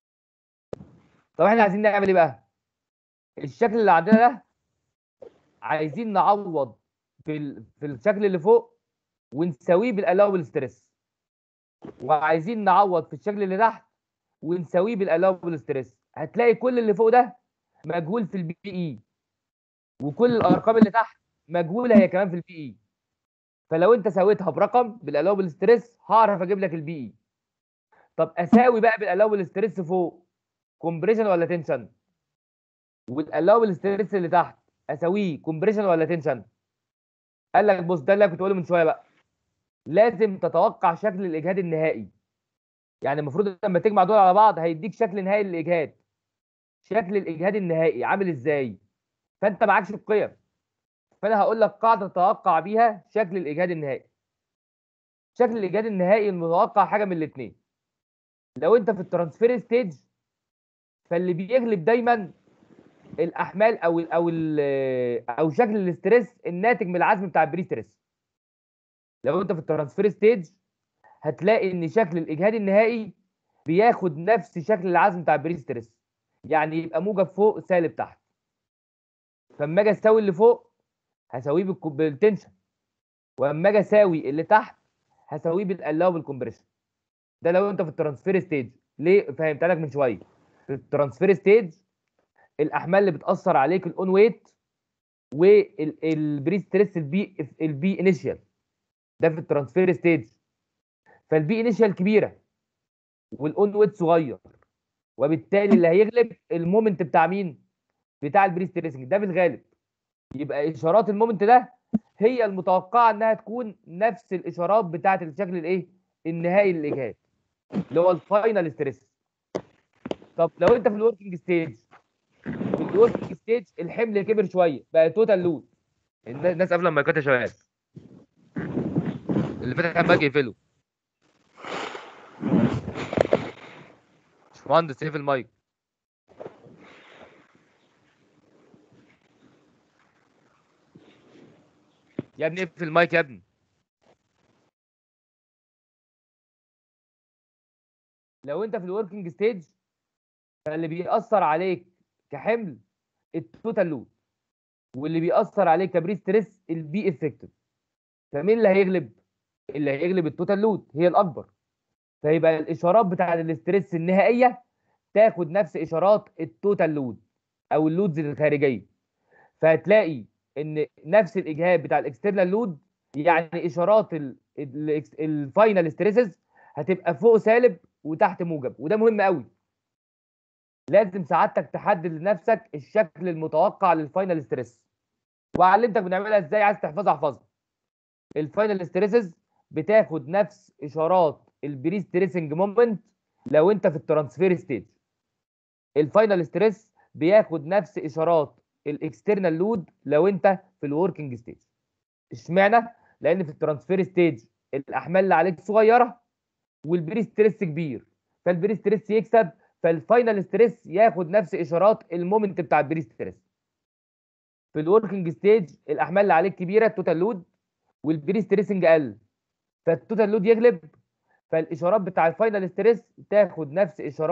طب احنا عايزين نعمل ايه بقى الشكل اللي عندنا ده عايزين نعوض في ال... في الشكل اللي فوق ونساويه بالالاوبل ستريس وعايزين نعوض في الشكل اللي تحت ونساويه بالالاوبل ستريس هتلاقي كل اللي فوق ده مجهول في البي اي وكل الارقام اللي تحت مجهوله هي كمان في البي اي فلو انت ساويتها برقم بالالاوبل ستريس هعرف اجيب لك البي اي طب اساوي بقى بالالاوبل ستريس فوق كومبريشن ولا تنشن والالاوبل ستريس اللي تحت اساويه كومبريشن ولا تنشن قال لك بص ده اللي كنت بقوله من شويه بقى لازم تتوقع شكل الاجهاد النهائي يعني المفروض لما تجمع دول على بعض هيديك شكل نهائي للاجهاد شكل الاجهاد النهائي عامل ازاي فانت معكش القيم فانا هقول لك قاعده تتوقع بيها شكل الاجهاد النهائي شكل الاجهاد النهائي المتوقع حاجه من الاثنين لو انت في الترانسفير ستيج فاللي بيغلب دايما الاحمال او ال او ال او شكل الاستريس الناتج من العزم بتاع البري ستريس لو انت في الترانسفير ستيج هتلاقي ان شكل الاجهاد النهائي بياخد نفس شكل العزم بتاع البري ستريس يعني يبقى موجب فوق سالب تحت فاما اجي اساوي اللي فوق هساويه بالتنشن واما اجي اساوي اللي تحت هساويه بالالاو بالكمبريشن ده لو انت في الترانسفير ستيج ليه فهمتها لك من شويه في الترانسفير ستيج الاحمال اللي بتاثر عليك الاون ويت والبري ستريس البي البي انيشال ده في الترانسفير ستيج فالبي انيشال كبيره والاون ويت صغير وبالتالي اللي هيغلب المومنت بتاع مين بتاع البري ستريسنج ده في الغالب يبقى اشارات المومنت ده هي المتوقعه انها تكون نفس الاشارات بتاعه الشكل الايه النهائي للاجهاد اللي هو الفاينل ستريس طب لو انت في الوركينج ستيج في الوركينج ستيج الحمل كبر شويه بقى توتال لود الناس قبل ما يقطع شغال اللي فاتح المايك يقفله باشمهندس اقفل المايك يا ابني اقفل المايك يا ابني لو انت في الوركينج ستيج فاللي بيأثر عليك كحمل التوتال لود واللي بيأثر عليك كبري ستريس البي افكتيف فمين اللي هيغلب؟ اللي هيغلب التوتال لود هي الاكبر فيبقى الاشارات بتاعه الاستريس النهائيه تاخد نفس اشارات التوتال لود او اللودز الخارجيه فهتلاقي ان نفس الاجهاد بتاع الاكسترنال لود يعني اشارات الفاينل ستريسز هتبقى فوق سالب وتحت موجب وده مهم قوي لازم سعادتك تحدد لنفسك الشكل المتوقع للفاينل ستريس وعلمتك بنعملها ازاي عايز تحفظها احفظها الفاينل ستريسز بتاخد نفس اشارات البري ستريسنج مومنت لو انت في الترانسفير ستيج الفاينل ستريس بياخد نفس اشارات الاكسترنال لود لو انت في الوركينج ستيج اشمعنى لان في الترانسفير ستيج الاحمال اللي عليك صغيره والبري ستريس كبير فالبري ستريس يكسب فالفاينل ستريس ياخد نفس اشارات المومنت بتاع البري ستريس في الوركينج ستيج الاحمال اللي عليك كبيره التوتال لود والبري ستريسنج قل فالتوتال لود يغلب فالاشارات بتاع الفاينل ستريس تاخد نفس اشارات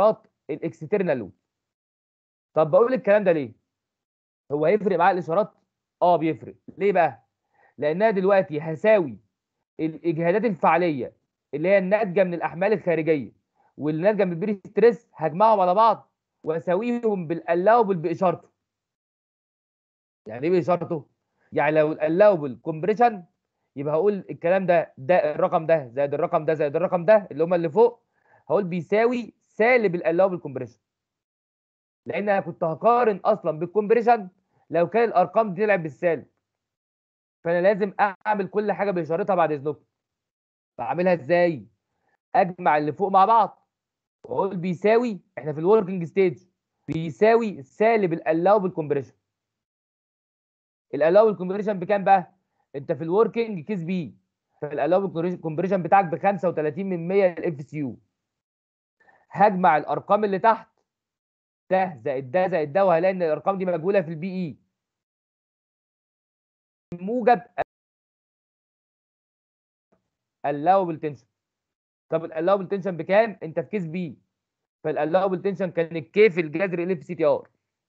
الاكسترنال لود طب بقول الكلام ده ليه هو هيفرق معايا الاشارات اه بيفرق ليه بقى لانها دلوقتي هساوي الاجهادات الفعليه اللي هي الناتجه من الاحمال الخارجيه واللي ناتجه من البري ستريس هجمعهم على بعض واساويهم بالالاوبل باشارته يعني ايه باشارته يعني لو الالاوبل كومبريشن يبقى هقول الكلام ده ده الرقم ده زائد الرقم ده زائد الرقم ده اللي هم اللي فوق هقول بيساوي سالب الالاوبل كومبريشن لان انا كنت هقارن اصلا بالكومبريشن لو كان الارقام دي تلعب بالسالب فانا لازم اعمل كل حاجه باشارتها بعد اذنكم بعملها ازاي اجمع اللي فوق مع بعض واقول بيساوي احنا في الوركينج ستيج بيساوي سالب الالاوبل كومبريشن الالاوبل كومبريشن بكام بقى انت في الوركينج كيس بي فالالاوبل كومبريشن بتاعك ب 35 من 100 الاف سي يو هجمع الارقام اللي تحت ده زائد ده زائد ده وهلاقي ان الارقام دي مجهوله في البي اي موجب allowable تنشن طب allowable تنشن بكام انت في كيس بي فالallowable تنشن كان الكي في الجذر ال سي تي ار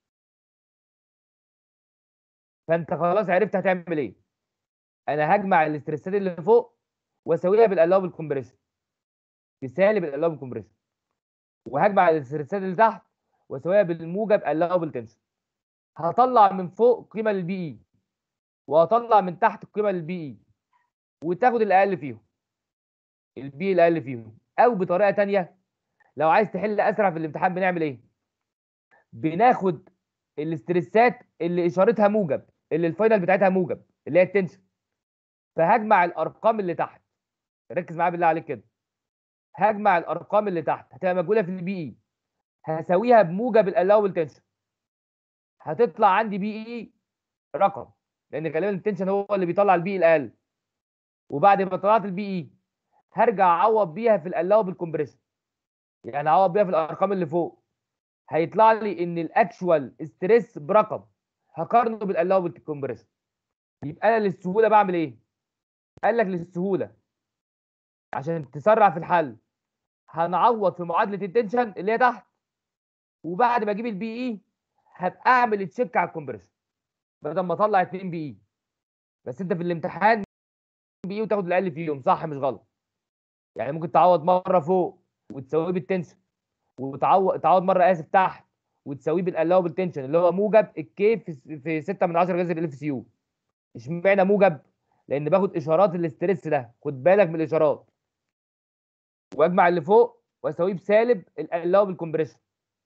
فانت خلاص عرفت هتعمل ايه انا هجمع الاسترسات اللي فوق واساويها بالallowable كومبريشن بسالب allowable كومبريشن وهجمع الاسترسات اللي تحت واساويها بالموجب allowable تنشن هطلع من فوق قيمه للبي اي وهطلع من تحت القيمه للبي اي وتاخد الاقل فيهم البي الاقل فيهم او بطريقه ثانيه لو عايز تحل اسرع في الامتحان بنعمل ايه بناخد الاسترسات اللي اشارتها موجب اللي الفاينل بتاعتها موجب اللي هي التنشن فهجمع الارقام اللي تحت ركز معايا بالله عليك كده هجمع الارقام اللي تحت هتبقى موجوده في البي اي هساويها بموجب الالاوبل تنشن هتطلع عندي بي اي رقم لان غالبا التنشن هو اللي بيطلع البي الاقل وبعد ما طلعت البي اي هرجع اعوض بيها في الالاوبل كومبريشن يعني اعوض بيها في الارقام اللي فوق هيطلع لي ان الاكشوال ستريس برقم هقارنه بالالاوبل كومبريشن يبقى انا للسهوله بعمل ايه قال لك للسهوله عشان تسرع في الحل هنعوض في معادله التنشن اللي هي تحت وبعد ما اجيب البي اي هبقى اعمل تشيك على الكومبريشن بدل ما اطلع 2 بي اي بس انت في الامتحان بي اي وتاخد الاقل فيهم صح مش غلط يعني ممكن تعوض مره فوق وتساويه بالتنشن وتعوض تعوض مره اسف تحت وتساويه بالالاوبل تنشن اللي هو موجب الكي في في 6 من 10 جذر الاف سي يو اشمعنى موجب لان باخد اشارات الاستريس ده خد بالك من الاشارات واجمع اللي فوق واساويه بسالب الالاوبل كومبريشن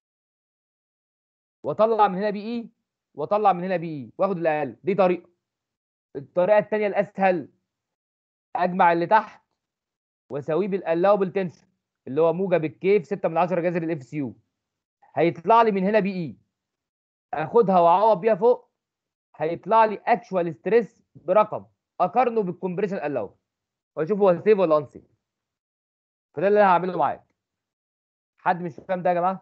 واطلع من هنا بي اي واطلع من هنا بي اي واخد الاقل دي طريقه الطريقه الثانيه الاسهل اجمع اللي تحت واساويه بالالاوبل تنشن اللي هو موجب الكي في 6 من 10 جذر الاف سي يو هيطلع لي من هنا بي اي اخدها واعوض بيها فوق هيطلع لي اكشوال ستريس برقم اقارنه بالكمبريشن الاوبل واشوف هو سيف ولا انسيف فده اللي انا هعمله معاك حد مش فاهم ده يا جماعه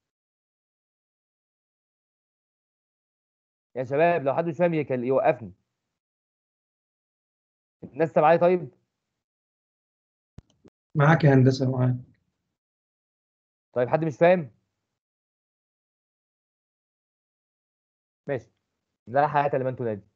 يا شباب لو حد مش فاهم يكل- يوقفني الناس سامعاني طيب معاك يا هندسه معاك طيب حد مش فاهم ماشي لا حياة لمن تنادي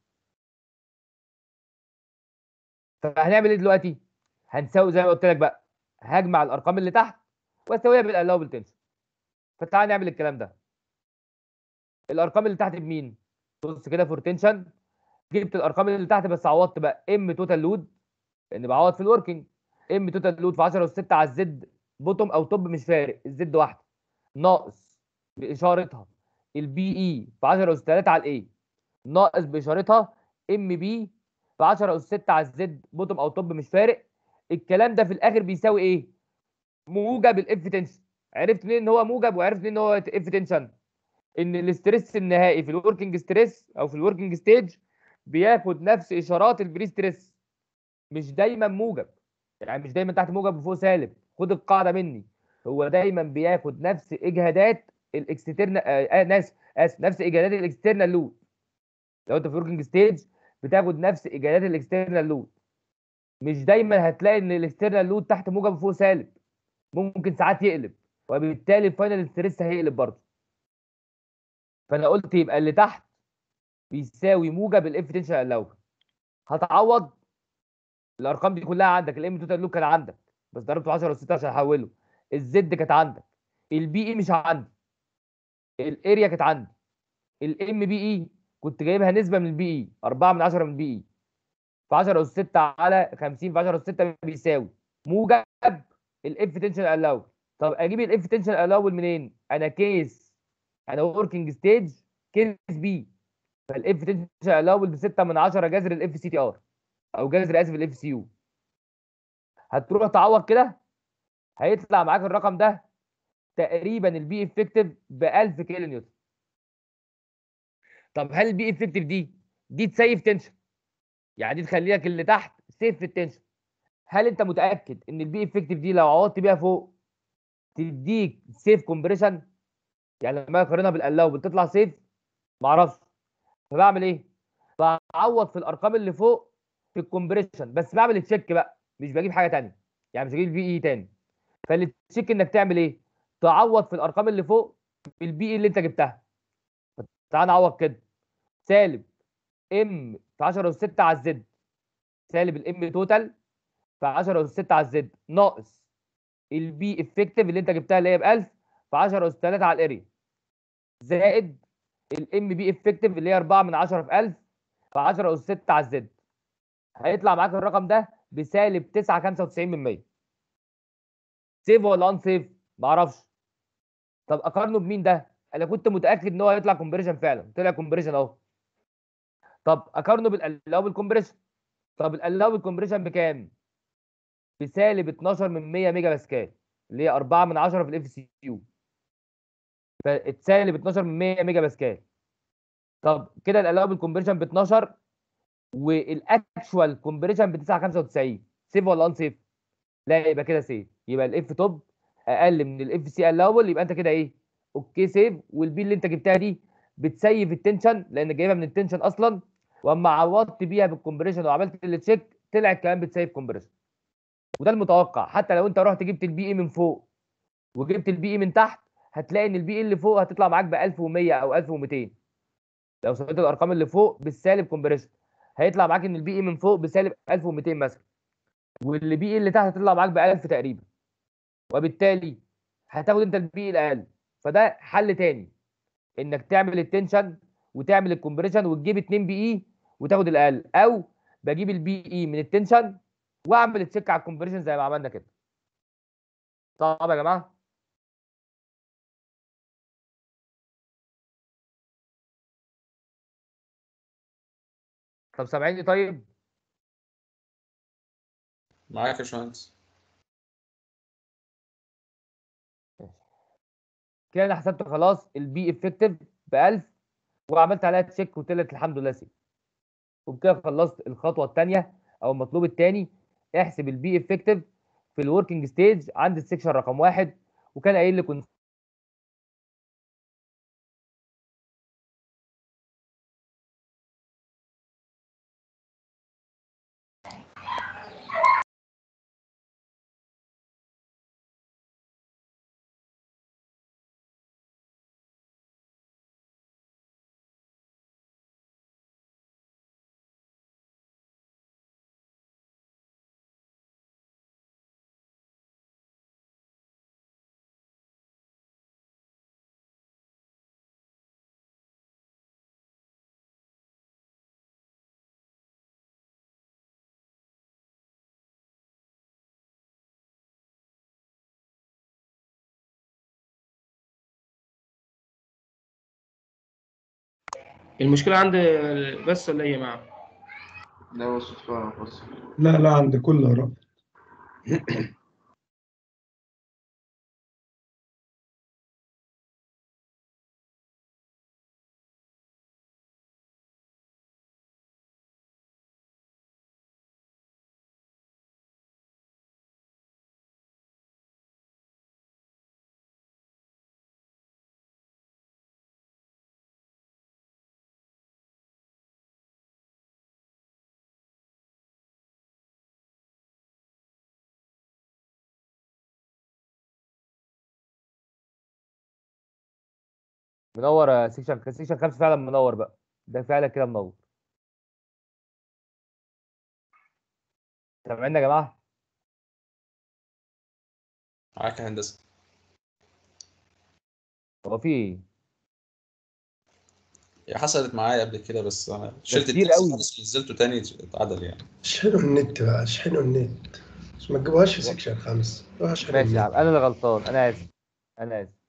فهنعمل ايه دلوقتي هنساوي زي ما قلت لك بقى هجمع الارقام اللي تحت واساويها بالالاوبل تنشن فتعال نعمل الكلام ده الارقام اللي تحت بمين بص كده فور تنشن جبت الارقام اللي تحت بس عوضت بقى ام توتال لود لان بعوض في الوركينج ام توتال لود في 10 و6 على الزد بوتوم او توب مش فارق الزد واحده ناقص باشارتها البي اي في 10 اس 3 على الاي ناقص باشارتها ام بي في 10 اس 6 على الزد بوتوم او توب مش فارق الكلام ده في الاخر بيساوي ايه موجب الاف تنشن عرفت منين ان هو موجب وعرفت منين ان هو اف تنشن ان الاستريس النهائي في الوركينج ستريس او في الوركينج ستيج بياخد نفس اشارات البري ستريس مش دايما موجب يعني مش دايما تحت موجب وفوق سالب خد القاعده مني هو دايما بياخد نفس اجهادات الاكسترنال آه ناس اسف نفس اجهادات الاكسترنال لود لو انت في وركينج ستيج بتاخد نفس اجهادات الاكسترنال لود مش دايما هتلاقي ان الاكسترنال لود تحت موجب وفوق سالب ممكن ساعات يقلب وبالتالي الفاينل ستريس هيقلب برضه فانا قلت يبقى اللي تحت بيساوي موجب الاف تنشن الاول هتعوض الارقام دي كلها عندك الام توتال لوب كان عندك بس ضربته 10 و6 عشان احوله الزد كانت عندك البي اي مش عندي الاريا كانت عندي الام بي اي كنت جايبها نسبه من البي اي 4 من 10 من البي اي في 10 اس 6 على 50 في 10 اس 6 بيساوي موجب الاف تنشن الاول طب اجيب الاف تنشن الاول منين؟ انا كيس انا وركينج ستيج كيس بي فالاف تنشن الاول ب 6 من 10 جذر الاف سي تي ار او جذر اسف الاف سي يو هتروح تعوض كده هيطلع معاك الرقم ده تقريبا البي افكتيف ب 1000 كيلو نيوتن طب هل البي افكتيف دي دي تسيف تنشن يعني دي تخلي لك اللي تحت سيف في التنشن هل انت متاكد ان البي افكتيف دي لو عوضت بيها فوق تديك سيف كومبريشن يعني لما اقارنها بالالاو بتطلع سيف معرفش فبعمل ايه بعوض في الارقام اللي فوق في الكومبريشن بس بعمل تشيك بقى مش بجيب حاجه ثانيه يعني مش هجيب البي اي تاني فالتشيك انك تعمل ايه تعوض في الارقام اللي فوق بالبي اي اللي انت جبتها تعال نعوض كده سالب ام في 10 اس 6 على الزد سالب الام توتال في 10 اس 6 على الزد ناقص البي افكتيف اللي انت جبتها اللي هي ب 1000 في 10 اس 3 على الاريا زائد الام بي افكتيف اللي هي 4 من 10 في 1000 في 10 اس 6 على الزد هيطلع معاك الرقم ده بسالب 9.95% سيف ولا ان سيف؟ معرفش طب اقارنه بمين ده؟ انا كنت متاكد ان هو هيطلع كومبريشن فعلا طلع كومبريشن اهو طب اقارنه بالالاو بالكومبريشن طب الالاو بالكومبريشن بكام؟ بسالب 12 من 100 ميجا باسكال اللي هي 4 من 10 في الاف سي يو فاتسالب 12 من 100 ميجا باسكال طب كده الالاو بالكومبريشن ب 12 والاكشوال كومبريشن ب 9.95 سيف ولا ان سيف؟ لا يبقى كده سيف يبقى الاف توب اقل من الاف سي الاول يبقى انت كده ايه؟ اوكي سيف والبي اللي انت جبتها دي بتسيف التنشن لان جايبها من التنشن اصلا واما عوضت بيها بالكومبريشن وعملت التشيك طلعت كمان بتسيف كومبريشن وده المتوقع حتى لو انت رحت جبت البي اي من فوق وجبت البي اي من تحت هتلاقي ان البي اي اللي فوق هتطلع معاك ب 1100 او 1200 لو سويت الارقام اللي فوق بالسالب كومبريشن هيطلع معاك ان البي اي من فوق بسالب 1200 مثلا واللي بي اي اللي تحت هتطلع معاك ب 1000 تقريبا وبالتالي هتاخد انت البي اي الاقل فده حل تاني انك تعمل التنشن وتعمل الكومبريشن وتجيب 2 بي اي وتاخد الاقل او بجيب البي اي من التنشن واعمل تشيك على الكومبريشن زي ما عملنا كده صعب يا جماعه طب سامعيني طيب معاك يا باشمهندس كده انا حسبت خلاص البي افكتيف ب 1000 وعملت عليها تشيك وطلعت الحمد لله سيف وبكده خلصت الخطوه الثانيه او المطلوب الثاني احسب البي افكتيف في الوركينج ستيج عند السكشن رقم واحد وكان قايل لي كنت المشكلة عند بس ولا إيه يا جماعة؟ لا هو الصدفة بس لا لا عند كل رأي منور يا سيكشن سيكشن 5 فعلا منور بقى ده فعلا كده منور سامعين يا جماعه معاك يا هندسه هو في ايه هي حصلت معايا قبل كده بس انا شلت كتير التكست قوي. خالص ونزلته تاني اتعدل يعني اشحنوا النت بقى اشحنوا النت بس ما تجيبوهاش في سكشن خمسة روح اشحنوا ماشي يا عم النت انا اللي غلطان انا اسف انا اسف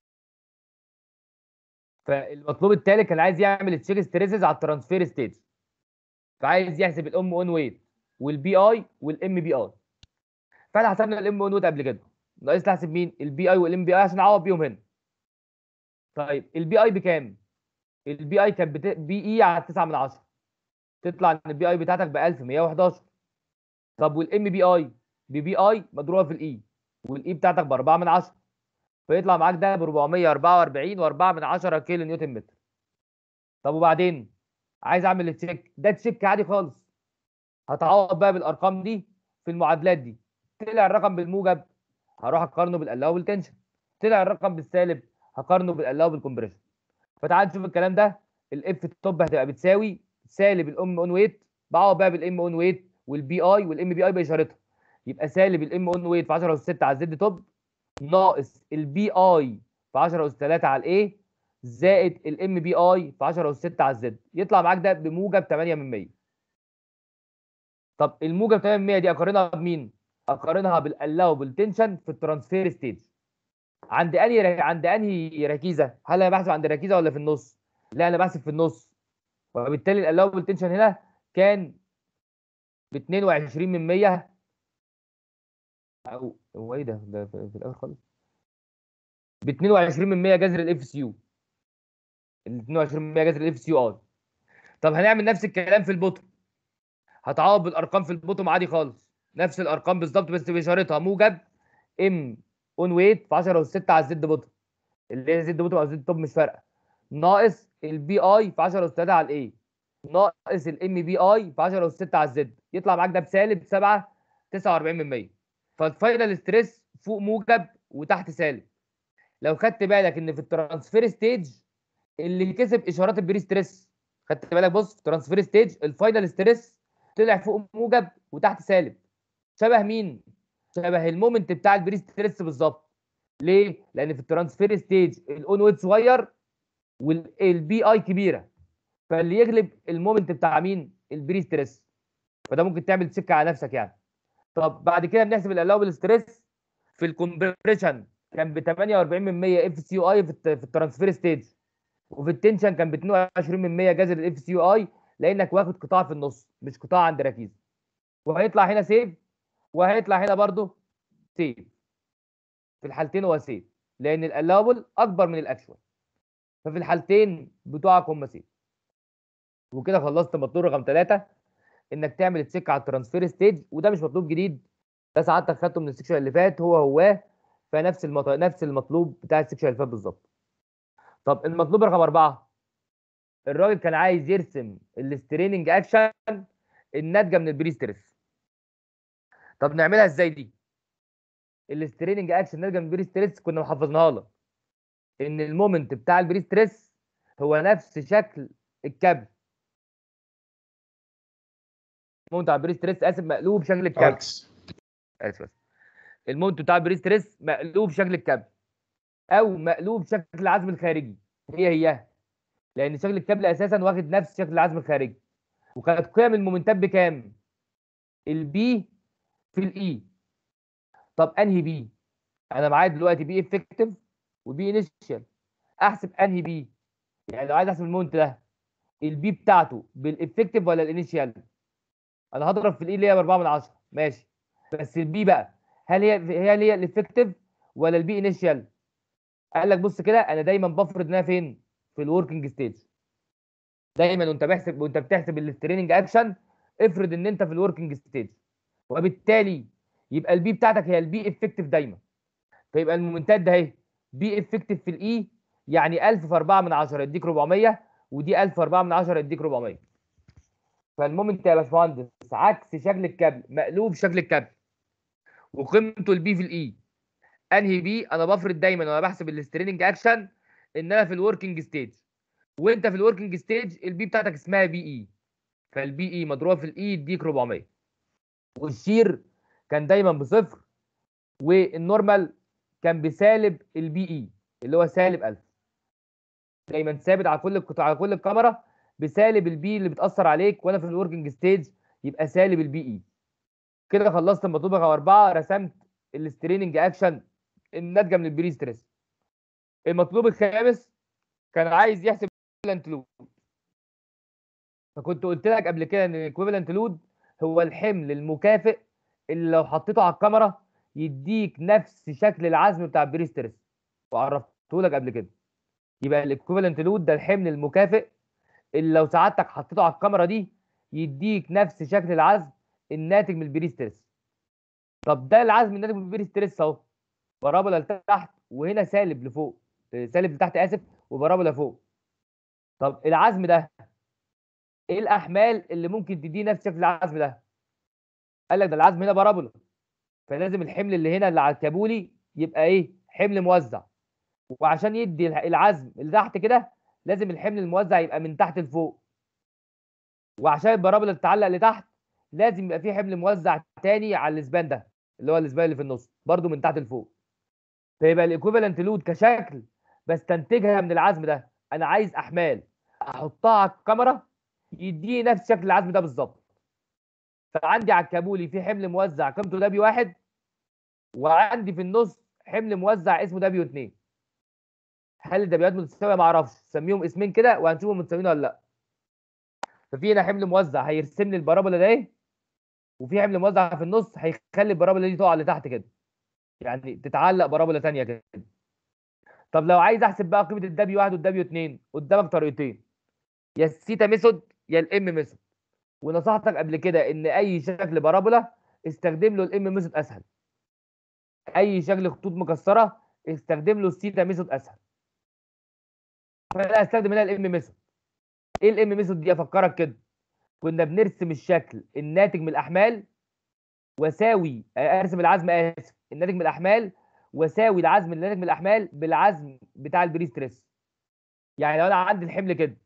فالمطلوب التالي كان عايز يعمل تشيك ستريسز على الترانسفير ستيج فعايز يحسب الام اون ويت والبي اي والام بي اي فاحنا حسبنا الام اون ويت قبل كده ناقص لي احسب مين البي اي والام بي اي عشان اعوض بيهم هنا طيب البي اي بكام البي اي كانت بت... بي اي على 9 من 10 تطلع ان البي اي بتاعتك ب 1111 طب والام بي اي ببي اي مضروبه في الاي والاي بتاعتك ب 4 من 10 فيطلع معاك ده ب 444 و4 من 10 كيلو نيوتن متر طب وبعدين عايز اعمل التشيك ده تشيك عادي خالص هتعوض بقى بالارقام دي في المعادلات دي طلع الرقم بالموجب هروح اقارنه بالقلاوه بالتنشن طلع الرقم بالسالب هقارنه بالقلاوه بالكمبريشن فتعال نشوف الكلام ده الاف توب هتبقى بتساوي سالب الام اون ويت بعوض بقى بالام اون ويت والبي اي والام بي اي باشارتها يبقى سالب الام اون ويت في 10 اس 6 على الزد توب ناقص البي اي في 10 اس 3 على الايه زائد الام بي اي في 10 اس 6 على الزد يطلع معاك ده بموجب 8 من 100 طب الموجب 8 من 100 دي اقارنها بمين؟ اقارنها بالالاوبل تنشن في الترانسفير ستيج عند انهي عند انهي ركيزه؟ هل انا بحسب عند الركيزه ولا في النص؟ لا انا بحسب في النص وبالتالي الالاوبل تنشن هنا كان ب 22 من 100 او هو ايه ده ده في في الاخر خالص ب 22 من 100 جذر الاف سي يو ال 22 من 100 جذر الاف سي يو ار طب هنعمل نفس الكلام في البوتوم هتعوض بالارقام في البوتوم عادي خالص نفس الارقام بالظبط بس باشارتها موجب ام اون ويت في 10 اس 6 على الزد بوتوم اللي هي زد بوتوم او زد توب مش فارقه ناقص البي اي في 10 اس 3 على الايه ناقص الام بي اي في 10 اس 6 على الزد يطلع معاك ده بسالب 7 49 من 100 فالفاينل ستريس فوق موجب وتحت سالب لو خدت بالك ان في الترانسفير ستيج اللي كسب اشارات البري ستريس خدت بالك بص في الترانسفير ستيج الفاينل ستريس طلع فوق موجب وتحت سالب شبه مين شبه المومنت بتاع البري ستريس بالظبط ليه لان في الترانسفير ستيج الاون ويت صغير والبي اي كبيره فاللي يغلب المومنت بتاع مين البري ستريس فده ممكن تعمل تشيك على نفسك يعني طب بعد كده بنحسب الالاوبل ستريس في الكومبريشن كان ب 48 من 100 اف سي يو اي في الت- في الترانسفير ستيج وفي التنشن كان ب 22 من 100 جذر الاف سي يو اي لانك واخد قطاع في النص مش قطاع عند ركيزه وهيطلع هنا سيف وهيطلع هنا برضو سيف في الحالتين هو سيف لان الالاوبل اكبر من الاكشوال ففي الحالتين بتوعك هم سيف وكده خلصت مطلوب رقم ثلاثة انك تعمل تشيك على الترانسفير ستيج وده مش مطلوب جديد ده سعادتك خدته من السكشن اللي فات هو هو فنفس المط... نفس المطلوب بتاع السكشن اللي فات بالظبط طب المطلوب رقم أربعة الراجل كان عايز يرسم الستريننج اكشن الناتجه من البري ستريس طب نعملها ازاي دي الستريننج اكشن الناتجه من البري ستريس كنا محفظناها لك ان المومنت بتاع البري ستريس هو نفس شكل الكابل المومنت بتاع البري ستريس اسف مقلوب شكل الكابل عكس اسف اسف المومنت بتاع البري ستريس مقلوب شكل الكابل او مقلوب شكل العزم الخارجي هي هي لان شكل الكابل اساسا واخد نفس شكل العزم الخارجي وكانت قيم المومنتات بكام البي في الاي طب انهي بي انا معايا دلوقتي بي افكتيف وبي انيشال احسب انهي بي يعني لو عايز احسب المومنت ده البي بتاعته بالافكتيف ولا الانيشال انا هضرب في الاي اللي هي ب 4 من 10 ماشي بس البي بقى هل هي هي اللي هي الافكتيف ولا البي انيشال قال لك بص كده انا دايما بفرض انها فين في الوركينج ستيج دايما وانت بحسب وانت بتحسب الستريننج اكشن افرض ان انت في الوركينج ستيج وبالتالي يبقى البي بتاعتك هي البي افكتيف دايما فيبقى المومنتات ده اهي بي افكتيف في الاي يعني 1000 في 4 من 10 يديك 400 ودي 1000 في 4 من 10 يديك 400 فالمومنت يا باشمهندس عكس شكل الكابل مقلوب شكل الكابل وقيمته البي في الاي انهي بي انا بفرض دايما وانا بحسب الستريننج اكشن ان انا في الوركينج ستيج وانت في الوركينج ستيج البي بتاعتك اسمها بي اي فالبي اي مضروبه في الاي يديك 400 والشير كان دايما بصفر والنورمال كان بسالب البي اي اللي هو سالب 1000 دايما ثابت على كل القطع على كل الكاميرا بسالب البي اللي بتاثر عليك وانا في الوركينج ستيج يبقى سالب البي اي كده خلصت المطلوب رقم اربعه رسمت الستريننج اكشن الناتجه من البري ستريس المطلوب الخامس كان عايز يحسب الايكويفالنت لود فكنت قلت لك قبل كده ان الايكويفالنت لود هو الحمل المكافئ اللي لو حطيته على الكاميرا يديك نفس شكل العزم بتاع البري ستريس وعرفته لك قبل كده يبقى الايكويفالنت لود ده الحمل المكافئ اللي لو سعادتك حطيته على الكاميرا دي يديك نفس شكل العزم الناتج من البري ستريس طب ده العزم الناتج من البري ستريس اهو بارابولا لتحت وهنا سالب لفوق سالب لتحت اسف وبارابولا فوق طب العزم ده ايه الاحمال اللي ممكن تديه نفس شكل العزم ده قال لك ده العزم هنا بارابولا فلازم الحمل اللي هنا اللي على الكابولي يبقى ايه حمل موزع وعشان يدي العزم اللي تحت كده لازم الحمل الموزع يبقى من تحت لفوق وعشان البارابولا تتعلق لتحت لازم يبقى في حمل موزع تاني على الاسبان ده اللي هو الاسبان اللي في النص برده من تحت لفوق فيبقى الايكويفالنت لود كشكل بستنتجها من العزم ده انا عايز احمال احطها على الكاميرا يديني نفس شكل العزم ده بالظبط فعندي على الكابولي في حمل موزع قيمته دبي واحد وعندي في النص حمل موزع اسمه دبي 2 هل الدبيات متساويه ما اعرفش سميهم اسمين كده وهنشوفهم متساويين ولا لا ففي هنا حمل موزع هيرسم لي البارابولا ده ايه وفي حمل موزع في النص هيخلي البارابولا دي تقع لتحت كده يعني تتعلق بارابولا ثانيه كده طب لو عايز احسب بقى قيمه الدبي 1 والدبي 2 قدامك طريقتين يا السيتا ميثود يا الام ميثود ونصحتك قبل كده ان اي شكل بارابولا استخدم له الام ميثود اسهل اي شكل خطوط مكسره استخدم له السيتا ميثود اسهل فانا هستخدم هنا الام ميثود ايه الام ميثود دي افكرك كده كنا بنرسم الشكل الناتج من الاحمال وساوي ارسم العزم اسف الناتج من الاحمال وساوي العزم الناتج من الاحمال بالعزم بتاع البري ستريس يعني لو انا عندي الحمل كده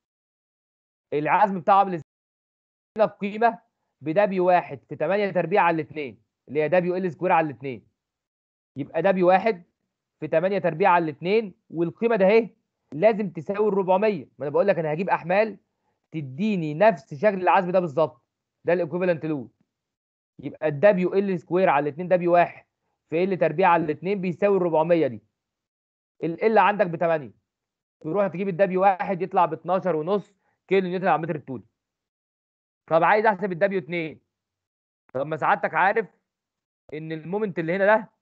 العزم بتاعه عامل هنا القيمه بدبليو 1 في 8 تربيع على الاثنين اللي هي دبليو ال سكوير على الاثنين يبقى دبليو 1 في 8 تربيع على الاثنين والقيمه ده اهي لازم تساوي ال 400 ما انا بقول لك انا هجيب احمال تديني نفس شكل العزم ده بالظبط ده الايكويفالنت لود يبقى الدبليو ال سكوير على الاثنين دبليو 1 في ال تربيع على الاثنين بيساوي ال 400 دي ال عندك ب 8 تروح تجيب الدبليو 1 يطلع ب 12 ونص كيلو نيوتن على المتر الطولي طب عايز احسب الدبليو 2 طب ما سعادتك عارف ان المومنت اللي هنا ده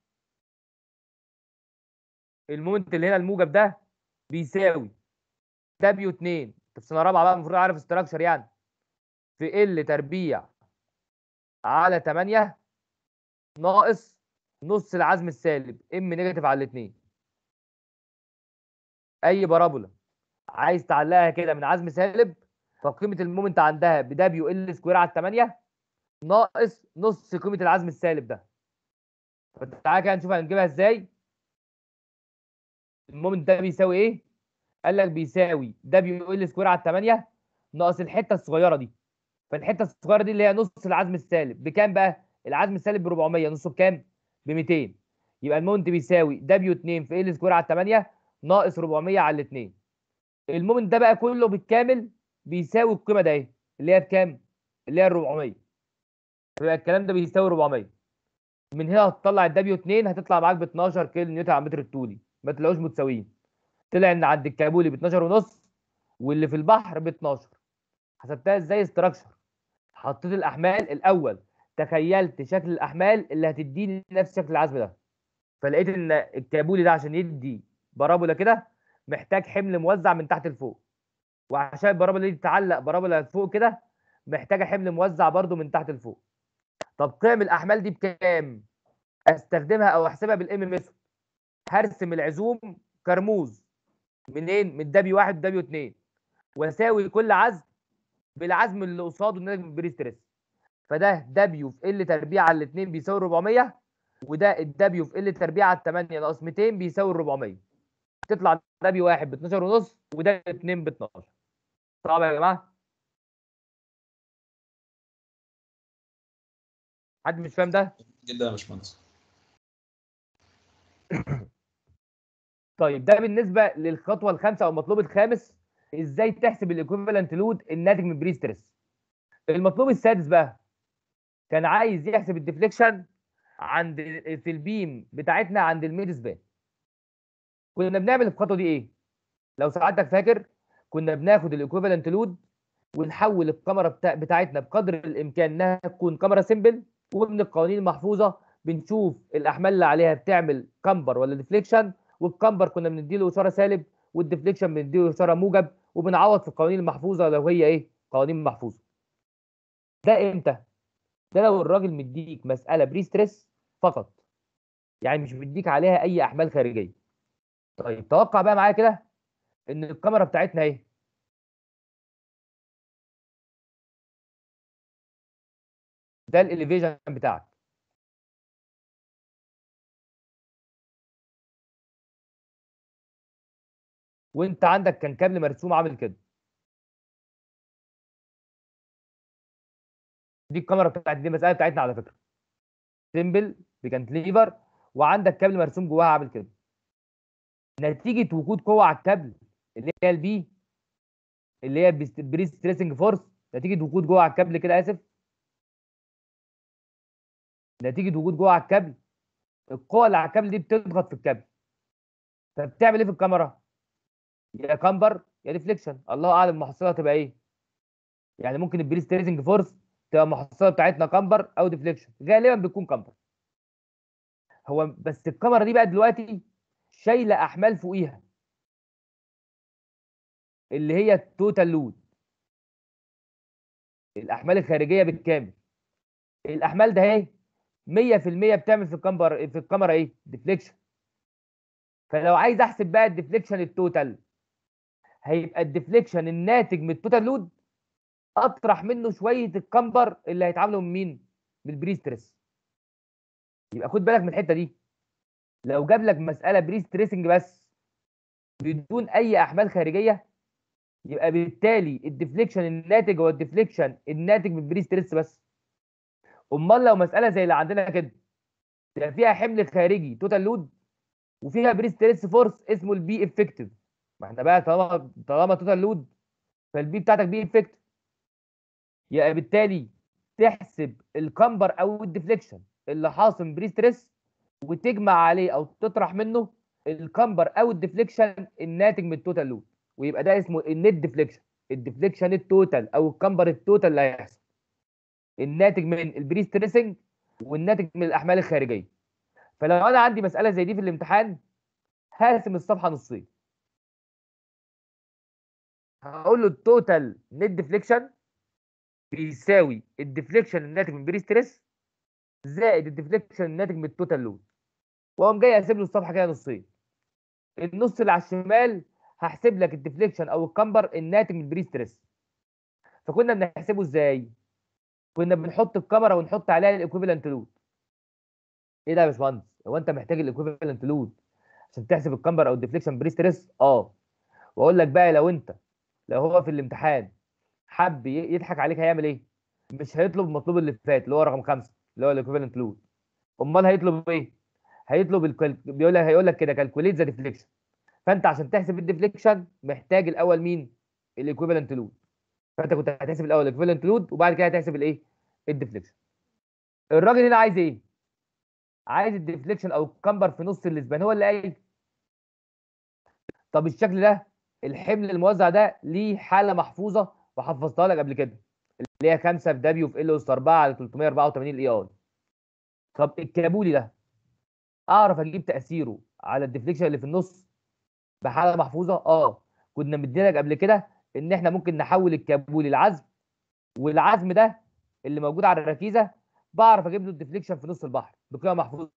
المومنت اللي هنا الموجب ده بيساوي دبليو 2 في سنه رابعه بقى المفروض عارف استراكشر يعني في ال تربيع على 8 ناقص نص العزم السالب ام نيجاتيف على الاثنين اي بارابولا عايز تعلقها كده من عزم سالب فقيمه المومنت عندها بدبليو ال سكوير على 8 ناقص نص قيمه العزم السالب ده فتعالى كده نشوف هنجيبها ازاي المومنت ده بيساوي ايه قال لك بيساوي دبليو ال سكوير على 8 ناقص الحته الصغيره دي فالحته الصغيره دي اللي هي نص العزم السالب بكام بقى العزم السالب ب 400 نصه بكام ب 200 يبقى المومنت بيساوي دبليو 2 في ال سكوير على 8 ناقص 400 على الاثنين المومنت ده بقى كله بالكامل بيساوي القيمه ده اهي اللي هي بكام اللي هي ال 400 يبقى الكلام ده بيساوي 400 من هنا هتطلع الدبليو 2 هتطلع معاك ب 12 كيلو نيوتن على المتر الطولي ما تلاقوش متساويين طلع ان عند الكابولي ب 12 ونص واللي في البحر ب 12 حسبتها ازاي استراكشر حطيت الاحمال الاول تخيلت شكل الاحمال اللي هتديني نفس شكل العزم ده فلقيت ان الكابولي ده عشان يدي بارابولا كده محتاج حمل موزع من تحت لفوق وعشان البارابولا دي تتعلق بارابولا فوق كده محتاجه حمل موزع برده من تحت لفوق طب قيم الاحمال دي بكام استخدمها او احسبها بالام ميثود هرسم العزوم كرموز منين من دبي 1 ودبي 2 واساوي كل عزم بالعزم اللي قصاده الناتج من البري ستريس فده دبليو في ال تربيع على الاثنين بيساوي 400 وده الدبليو في ال تربيع على 8 ناقص 200 بيساوي 400 تطلع ده بي واحد ب 12 ونص وده 2 ب 12 صعب يا جماعه حد مش فاهم ده جدا يا باشمهندس طيب ده بالنسبه للخطوه الخامسه او المطلوب الخامس ازاي تحسب الايكويفالنت لود الناتج من بري ستريس المطلوب السادس بقى كان عايز يحسب الديفليكشن عند في البيم بتاعتنا عند الميد سبان كنا بنعمل الخطوه دي ايه لو سعادتك فاكر كنا بناخد الايكويفالنت لود ونحول الكاميرا بتاع بتاعتنا بقدر الامكان انها تكون كاميرا سيمبل ومن القوانين المحفوظه بنشوف الاحمال اللي عليها بتعمل كامبر ولا ديفليكشن والكامبر كنا بنديله اشاره سالب والديفليكشن بنديله اشاره موجب وبنعوض في القوانين المحفوظه لو هي ايه قوانين محفوظه ده امتى ده لو الراجل مديك مساله بري ستريس فقط يعني مش مديك عليها اي احمال خارجيه طيب توقع بقى معايا كده ان الكاميرا بتاعتنا اهي ده الاليفيشن بتاعك وانت عندك كان كابل مرسوم عامل كده دي الكاميرا بتاعت دي المساله بتاعتنا على فكره سيمبل بكانتليفر وعندك كابل مرسوم جواها عامل كده نتيجه وجود قوه على الكابل اللي هي البي اللي هي بري ستريسنج فورس نتيجه وجود جوه على الكابل كده اسف نتيجه وجود جوه على الكابل القوه اللي على الكابل دي بتضغط في الكابل فبتعمل ايه في الكاميرا يا كامبر يا ديفليكشن الله اعلم المحصله هتبقى ايه يعني ممكن البري ستريسنج فورس تبقى المحصله بتاعتنا كامبر او ديفليكشن غالبا بتكون كامبر هو بس الكاميرا دي بقى دلوقتي شايله احمال فوقيها اللي هي التوتال لود الاحمال الخارجيه بالكامل الاحمال ده اهي 100% بتعمل في الكاميرا في الكاميرا ايه ديفليكشن فلو عايز احسب بقى الديفليكشن التوتال هيبقى الديفليكشن الناتج من التوتال لود اطرح منه شويه الكامبر اللي هيتعاملوا من مين من البري ستريس يبقى خد بالك من الحته دي لو جاب لك مساله بري ستريسنج بس بدون اي احمال خارجيه يبقى بالتالي الديفليكشن الناتج هو الديفليكشن الناتج من بري ستريس بس امال لو مساله زي اللي عندنا كده ده فيها حمل خارجي توتال لود وفيها بري ستريس فورس اسمه البي افكتيف ما احنا بقى طالما طالما توتال لود فالبي بتاعتك بي افكتيف يبقى بالتالي تحسب الكامبر او الديفليكشن اللي حاصل بري ستريس وتجمع عليه او تطرح منه الكامبر او الديفليكشن الناتج من التوتال لود ويبقى ده اسمه النت ديفليكشن الديفليكشن التوتال او الكامبر التوتال اللي هيحصل الناتج من البري ستريسنج والناتج من الاحمال الخارجيه فلو انا عندي مساله زي دي في الامتحان هقسم الصفحه نصين هقول له التوتال نت ديفليكشن بيساوي الديفليكشن الناتج من بري ستريس زائد الديفليكشن الناتج من التوتال لود واقوم جاي اقسم له الصفحه كده نصين النص اللي على الشمال هحسب لك الديفليكشن او الكامبر الناتج من البري ستريس فكنا بنحسبه ازاي كنا بنحط الكاميرا ونحط عليها الايكويفالنت لود ايه ده يا باشمهندس هو انت محتاج الايكويفالنت لود عشان تحسب الكامبر او الديفليكشن بري ستريس اه واقول لك بقى لو انت لو هو في الامتحان حب يضحك عليك هيعمل ايه مش هيطلب المطلوب اللي فات اللي هو رقم خمسة اللي هو الايكويفالنت لود امال هيطلب ايه هيطلب الكل... بيقول لك هيقول لك كده كالكوليت ذا ديفليكشن فانت عشان تحسب الديفليكشن محتاج الاول مين الايكويفالنت لود فانت كنت هتحسب الاول الايكويفالنت لود وبعد كده هتحسب الايه الديفليكشن الراجل هنا عايز ايه عايز الديفليكشن او الكامبر في نص الاسبان هو اللي قايل طب الشكل ده الحمل الموزع ده ليه حاله محفوظه وحفظتها لك قبل كده اللي هي 5 في دبليو في ال اس 4 على 384 اي اي طب الكابولي ده اعرف اجيب تاثيره على الديفليكشن اللي في النص بحاله محفوظه اه كنا مديلك قبل كده ان احنا ممكن نحول الكابولي لعزم والعزم ده اللي موجود على الركيزه بعرف اجيب له الديفليكشن في نص البحر بقيمه محفوظه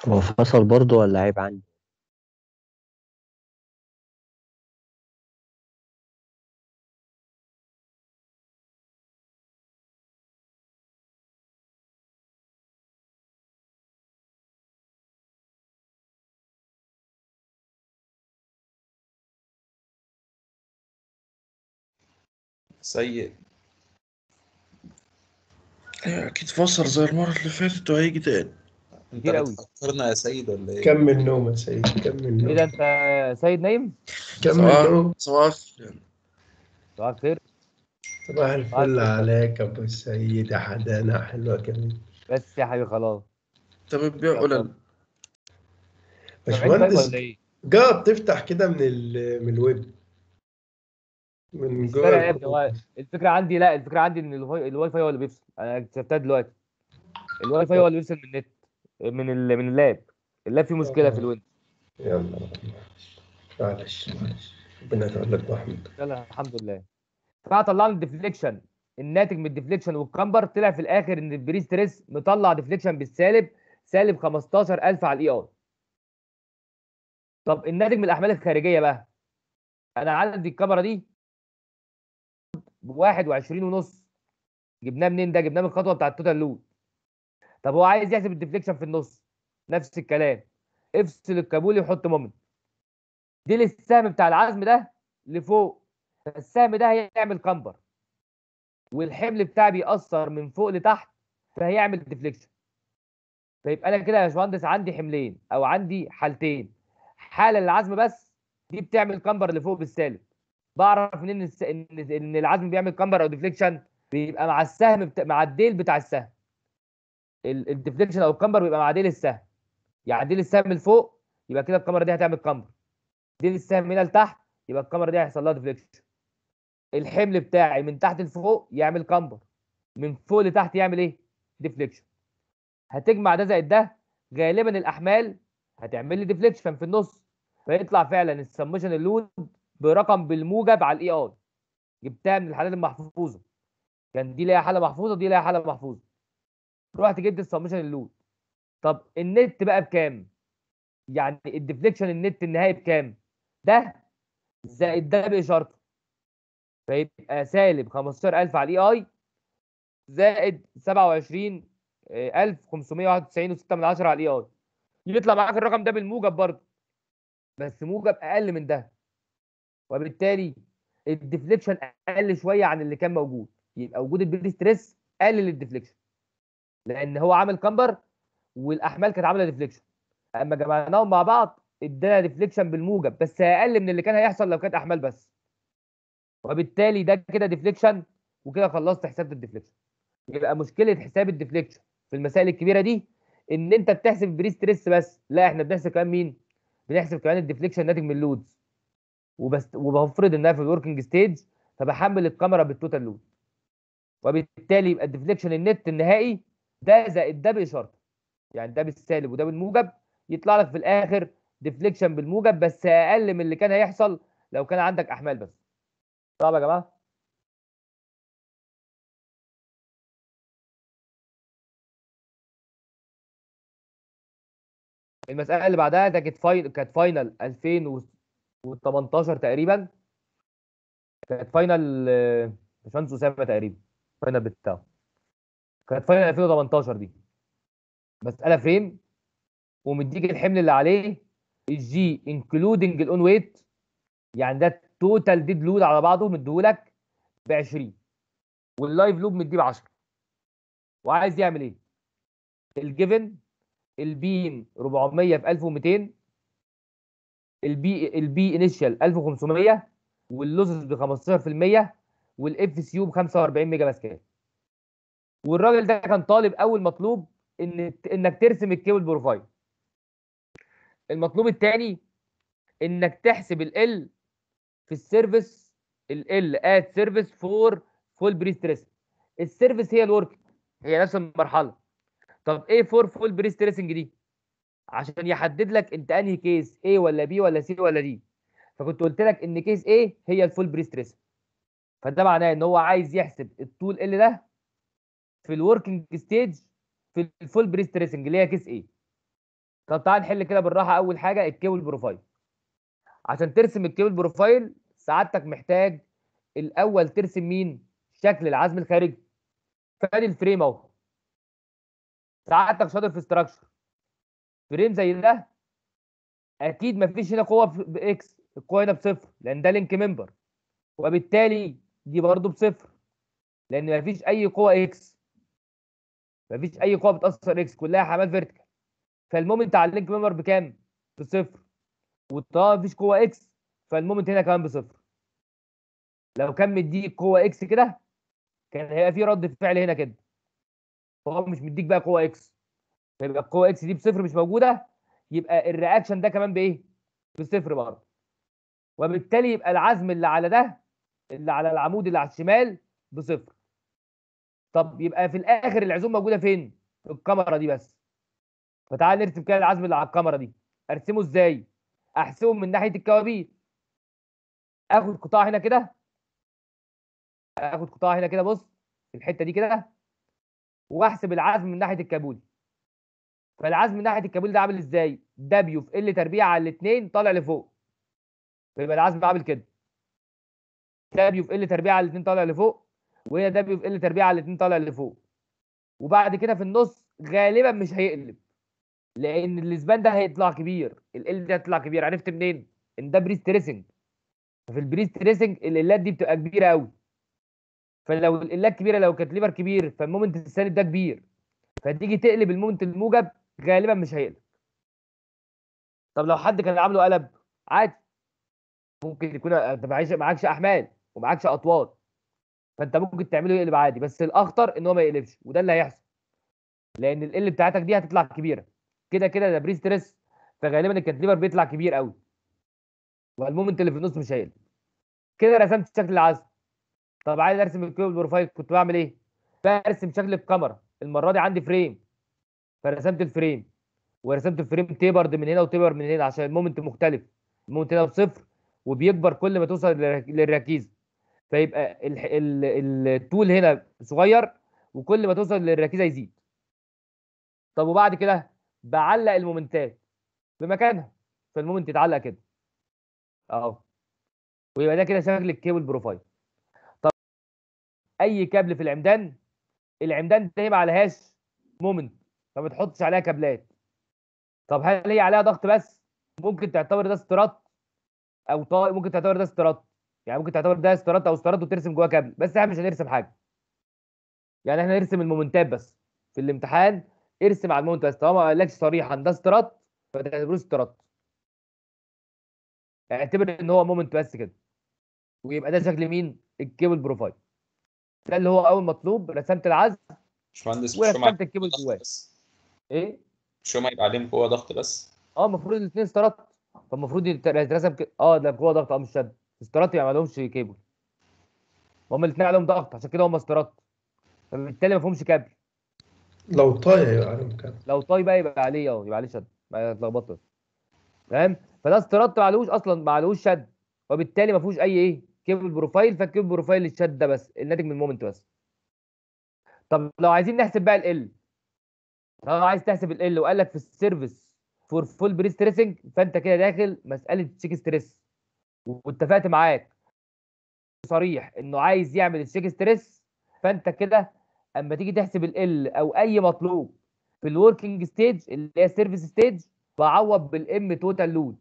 هو فصل برضه ولا عيب عندي سيء ايوه اكيد فسر زي المره اللي فاتت وهيجي تاني انت كتير قوي بتفكرنا يا سيد ولا ايه؟ كمل نوم يا سيد كمل ايه نوم ده انت سيد نايم كمل صباح نوم صباح الخير. صباح الخير صباح الفل عليك يا ابو السيد يا حدانا حلوه كمان بس يا حبيبي خلاص طب بتبيع قلل سامعين طيب باشمهندس ولا ايه؟ جرب تفتح كده من ال... من الويب من مش جوه فارق يا ابني هو الكمبيوتر. الفكره عندي لا الفكره عندي ان الواي الواي فاي هو اللي بيفصل انا اكتشفتها دلوقتي الواي فاي هو اللي بيفصل من النت من ال... من اللاب اللاب فيه مشكله في الويندوز يلا معلش معلش ربنا يتولد محمد يلا الحمد لله فطلعنا الديفليكشن الناتج من الديفليكشن والكامبر طلع في الاخر ان البري ستريس مطلع ديفليكشن بالسالب سالب 15000 على الاي اي طب الناتج من الاحمال الخارجيه بقى انا عندي الكاميرا دي ب 21 ونص جبناه منين ده جبناه من الخطوه بتاعت التوتال لود طب هو عايز يحسب الديفليكشن في النص نفس الكلام افصل الكابولي وحط مومنت دي السهم بتاع العزم ده لفوق فالسهم ده هيعمل كامبر والحمل بتاعي بيأثر من فوق لتحت فهيعمل ديفليكشن فيبقى انا كده يا باشمهندس عندي حملين او عندي حالتين حاله للعزم بس دي بتعمل كامبر لفوق بالسالب بعرف منين الس... ان ان العزم بيعمل كامبر او ديفليكشن بيبقى مع السهم بتا... مع الديل بتاع السهم ال- الديفليكشن او الكامبر بيبقى مع ديل السهم يعني ديل السهم لفوق يبقى كده الكاميرا دي هتعمل كامبر ديل السهم هنا لتحت يبقى الكاميرا دي هيحصل لها ديفليكشن الحمل بتاعي من تحت لفوق يعمل كامبر من فوق لتحت يعمل ايه ديفليكشن هتجمع ده زائد ده غالبا الاحمال هتعمل لي ديفليكشن في النص فيطلع فعلا السمشن اللود برقم بالموجب على الاي اي جبتها من الحالات المحفوظه كان دي ليها حاله محفوظه دي ليها حاله محفوظه رحت جبت السمشن اللود طب النت بقى بكام يعني الديفليكشن النت النهائي بكام ده زائد ده باشارته فيبقى سالب 15000 على الاي اي زائد 27591 و6 من 10 على الاي اي يطلع معاك الرقم ده بالموجب برضه بس موجب اقل من ده وبالتالي الديفليكشن اقل شويه عن اللي كان موجود يبقى وجود البري ستريس قلل الديفليكشن لان هو عامل كامبر والاحمال كانت عامله ديفليكشن اما جمعناهم مع بعض ادانا ديفليكشن بالموجب بس اقل من اللي كان هيحصل لو كانت احمال بس وبالتالي ده كده ديفليكشن وكده خلصت حساب الديفليكشن يبقى مشكله حساب الديفليكشن في المسائل الكبيره دي ان انت بتحسب البري ستريس بس لا احنا بنحسب كمان مين بنحسب كمان الديفليكشن ناتج من اللودز وبس وبفرض انها في الوركينج ستيج فبحمل الكاميرا بالتوتال لود وبالتالي يبقى الديفليكشن النت النهائي ده زائد ده باشارته يعني ده بالسالب وده بالموجب يطلع لك في الاخر ديفليكشن بالموجب بس اقل من اللي كان هيحصل لو كان عندك احمال بس صعب يا جماعه المساله اللي بعدها ده كانت فاينل كانت فاينل 2018 تقريبا كانت فاينل آه، باشمهندس اسامه تقريبا فاينل بتاعه كانت فاينل 2018 دي مساله فريم ومديك الحمل اللي عليه الجي انكلودنج الاون ويت يعني ده التوتال ديد لود على بعضه مديهولك ب 20 واللايف لود مديه ب 10 وعايز يعمل ايه؟ الجيفن البيم 400 في 1200 البي البي انيشال 1500 واللوزز ب 15% والاف سي يو ب 45 ميجا باسكال والراجل ده كان طالب اول مطلوب ان انك ترسم الكيبل بروفايل المطلوب الثاني انك تحسب ال في السيرفيس ال ات سيرفيس فور فول بري ستريس السيرفيس هي الورك هي نفس المرحله طب ايه فور فول بري ستريسنج دي عشان يحدد لك انت انهي كيس A ولا B ولا C ولا D فكنت قلت لك ان كيس A هي الفول بري ستريس فده معناه ان هو عايز يحسب الطول ال ده في الوركينج ستيج في الفول بري ستريسنج اللي هي كيس A طب تعال نحل كده بالراحه اول حاجه الكيبل بروفايل عشان ترسم الكيبل بروفايل سعادتك محتاج الاول ترسم مين شكل العزم الخارجي فادي الفريم اهو سعادتك شاطر في استراكشر فريم زي ده اكيد مفيش هنا قوه ب- باكس القوه هنا بصفر لان ده لينك ممبر وبالتالي دي برضو بصفر لان مفيش اي قوه اكس مفيش اي قوه بتاثر اكس كلها حمال فيرتيكال فالمومنت على اللينك ممبر بكام بصفر وطالما مفيش قوه اكس فالمومنت هنا كمان بصفر لو كان مديك قوه اكس كده كان هيبقى في رد فعل هنا كده فهو مش مديك بقى قوه اكس فيبقى القوه اكس دي بصفر مش موجوده يبقى الرياكشن ده كمان بايه بصفر برضه وبالتالي يبقى العزم اللي على ده اللي على العمود اللي على الشمال بصفر طب يبقى في الاخر العزوم موجوده فين في الكاميرا دي بس فتعال نرسم كده العزم اللي على الكاميرا دي ارسمه ازاي احسبه من ناحيه الكوابيس اخد قطاع هنا كده اخد قطاع هنا كده بص في الحته دي كده واحسب العزم من ناحيه الكابولي فالعزم من ناحيه الكابولي ده عامل ازاي دبليو في ال تربيع على الاثنين طالع لفوق فيبقى العزم عامل كده دبليو في ال تربيع على الاثنين طالع لفوق وهنا دبليو في ال تربيع على الاثنين طالع لفوق وبعد كده في النص غالبا مش هيقلب لان الاسبان ده هيطلع كبير ال ده هيطلع كبير عرفت منين ان ده بريس تريسنج ففي البريس تريسنج الالات دي بتبقى كبيره قوي فلو الالات كبيره لو كانت ليفر كبير فالمومنت السالب ده كبير فتيجي تقلب المومنت الموجب غالبا مش هيقلب طب لو حد كان عامله قلب عادي ممكن يكون انت معكش معكش احمال ومعكش اطوال فانت ممكن تعمله يقلب عادي بس الاخطر ان هو ما يقلبش وده اللي هيحصل لان ال بتاعتك دي هتطلع كبيره كده كده ده بريس ستريس فغالبا الكانتليفر بيطلع كبير قوي والمومنت اللي في النص مش هيقلب كده رسمت شكل العزم طب عايز ارسم الكيوب بروفايل كنت بعمل ايه برسم شكل الكاميرا المره دي عندي فريم فرسمت الفريم ورسمت الفريم تيبرد من هنا وتيبر من هنا عشان المومنت مختلف المومنت هنا بصفر وبيكبر كل ما توصل للرك- للركيزه فيبقى ال- ال- الطول هنا صغير وكل ما توصل للركيزه يزيد طب وبعد كده بعلق المومنتات بمكانها فالمومنت يتعلق كده اهو ويبقى ده كده شكل الكيبل بروفايل طب اي كابل في العمدان العمدان دي ما عليهاش مومنت فما تحطش عليها كابلات طب هل هي عليها ضغط بس ممكن تعتبر ده استرات او طائق ممكن تعتبر ده استرات يعني ممكن تعتبر ده استرات او استرات وترسم جواه كابل بس احنا مش هنرسم حاجه يعني احنا نرسم المومنتات بس في الامتحان ارسم على المومنت بس طالما ما قالكش صريحا ده استرات فتعتبروه استرات اعتبر ان هو مومنت بس كده ويبقى ده شكل مين الكيبل بروفايل ده اللي هو اول مطلوب رسمت العزم باشمهندس مش هما ورسمت الكيبل جواه بس ايه مش هما يبقى عليهم قوه ضغط بس اه المفروض الاثنين استرات فالمفروض يت- يترسم ك... اه ده قوه ضغط اه مش شد استرات يعني ما لهمش كيبل هما الاثنين عليهم ضغط عشان كده هما استرات فبالتالي ما فيهمش كابل لو طاية يبقى عليه مكان لو طاي بقى يبقى عليه اه يبقى عليه شد ما يتلخبطش فاهم فده استرات ما عليهوش اصلا ما عليهوش شد وبالتالي ما فيهوش اي ايه كيبل بروفايل فالكيبل بروفايل الشد ده بس الناتج من المومنت بس طب لو عايزين نحسب بقى ال لو عايز تحسب ال وقال لك في السيرفيس فور فول بريس ستريسنج فانت كده داخل مساله تشيك ستريس واتفقت معاك صريح انه عايز يعمل التشيك ستريس فانت كده اما تيجي تحسب ال او اي مطلوب في الوركينج ستيج اللي هي السيرفيس ستيج بعوض بالام توتال لود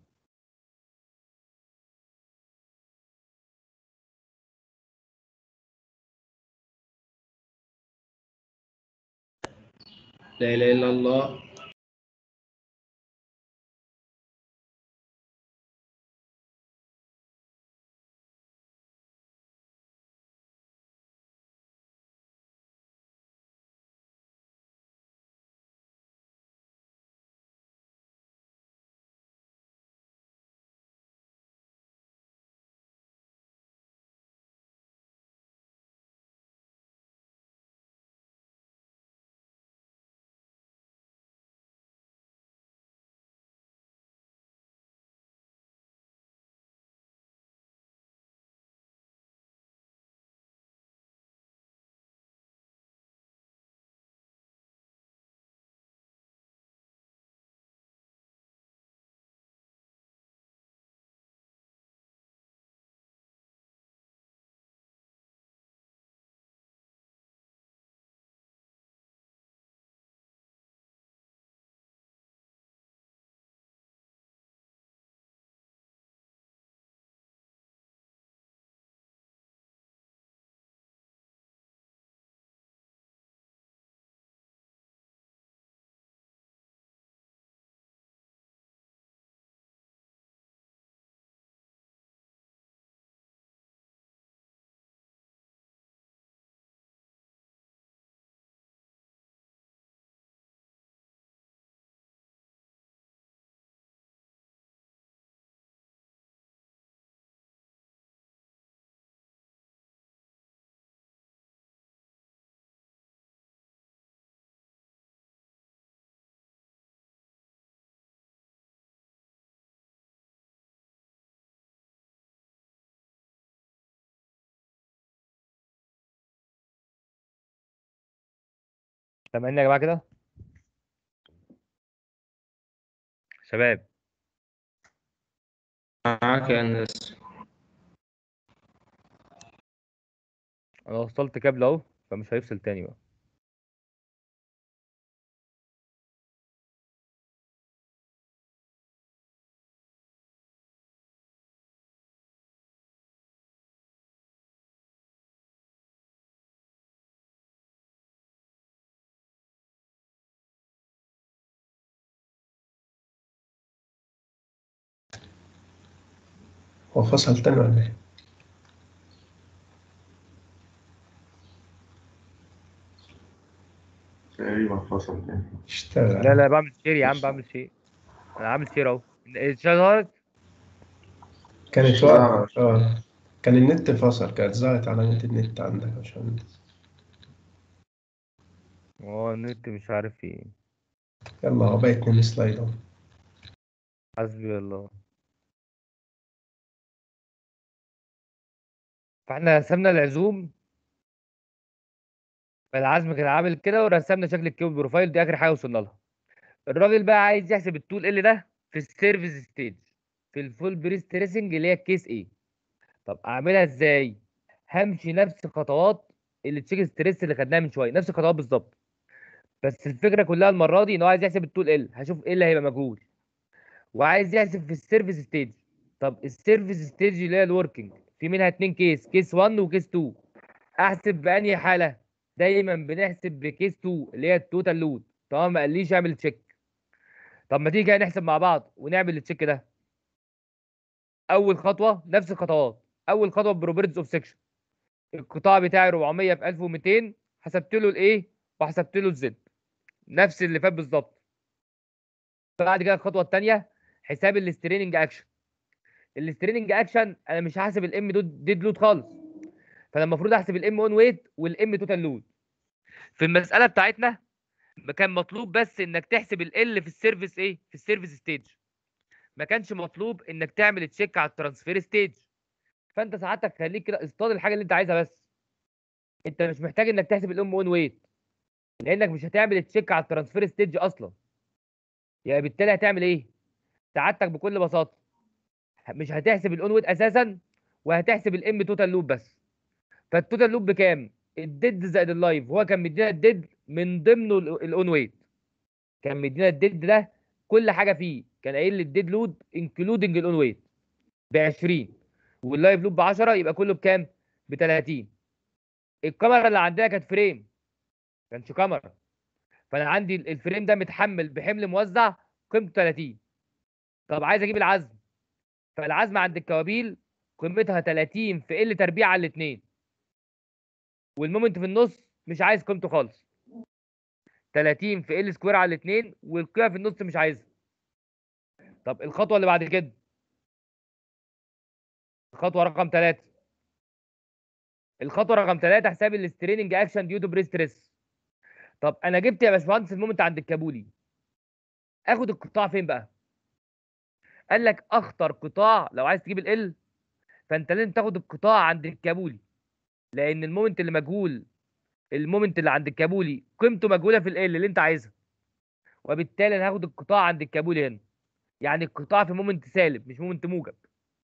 لا اله الا الله سامعيني يا جماعه كده شباب معاك يا الناس انا وصلت كابل اهو فمش هيفصل تاني بقى هو فصل تاني ولا ايه؟ تقريبا فصل تاني اشتغل لا لا بعمل شير يا عم بعمل شير انا عامل شير اهو ظهرت كانت لا. واقفة اه كان النت فصل كانت ظهرت علامة النت عندك يا باشمهندس هو النت مش عارف ايه يلا هو بقى اتنين سلايد اهو حسبي الله فاحنا رسمنا العزوم العزم كان عامل كده ورسمنا شكل الكيوب بروفايل دي اخر حاجه وصلنا لها الراجل بقى عايز يحسب التول ال ده في السيرفيس ستيج في الفول بريست تريسنج اللي هي الكيس ايه طب اعملها ازاي همشي نفس خطوات اللي تشيك ستريس اللي خدناها من شويه نفس الخطوات بالظبط بس الفكره كلها المره دي ان هو عايز يحسب التول ال هشوف ايه اللي هيبقى مجهول وعايز يحسب في السيرفيس ستيج طب السيرفيس ستيج اللي هي الوركينج في منها اتنين كيس كيس 1 وكيس 2 احسب بانهي حاله دايما بنحسب بكيس 2 اللي هي التوتال لود طالما ما قاليش اعمل تشيك طب ما تيجي كده نحسب مع بعض ونعمل التشيك ده اول خطوه نفس الخطوات اول خطوه بروبرتيز اوف سكشن القطاع بتاعي 400 في 1200 حسبت له الايه وحسبت له الزد نفس اللي فات بالظبط بعد كده الخطوه الثانيه حساب الستريننج اكشن الستريننج اكشن انا مش هحسب الام ديد لود خالص فانا المفروض احسب الام اون ويت والام توتال لود في المساله بتاعتنا كان مطلوب بس انك تحسب ال في السيرفيس ايه في السيرفيس ستيج ما كانش مطلوب انك تعمل تشيك على الترانسفير ستيج فانت ساعتك خليك كده اصطاد الحاجه اللي انت عايزها بس انت مش محتاج انك تحسب الام اون ويت لانك مش هتعمل تشيك على الترانسفير ستيج اصلا يعني بالتالي هتعمل ايه سعادتك بكل بساطه مش هتحسب الاون ويت اساسا وهتحسب الام توتال لوب بس فالتوتال لوب بكام الديد زائد اللايف هو كان مدينا الديد من ضمنه الاون ويت كان مدينا الديد ده كل حاجه فيه كان قايل لي الديد لود انكلودنج الاون ويت ب 20 واللايف لود ب 10 يبقى كله بكام ب 30 الكاميرا اللي عندنا كانت فريم كانش كاميرا فانا عندي الفريم ده متحمل بحمل موزع قيمته 30 طب عايز اجيب العزم فالعزم عند الكوابيل قيمتها 30 في ال تربيع على الاثنين والمومنت في النص مش عايز قيمته خالص 30 في ال سكوير على الاثنين والقيمه في النص مش عايزها طب الخطوه اللي بعد كده الخطوه رقم 3 الخطوه رقم 3 حساب الستريننج اكشن ديو تو بريس ستريس طب انا جبت يا باشمهندس المومنت عند الكابولي اخد القطاع فين بقى قال لك اخطر قطاع لو عايز تجيب ال فانت لازم تاخد القطاع عند الكابولي لان المومنت اللي مجهول المومنت اللي عند الكابولي قيمته مجهوله في ال اللي انت عايزها وبالتالي انا هاخد القطاع عند الكابولي هنا يعني القطاع في مومنت سالب مش مومنت موجب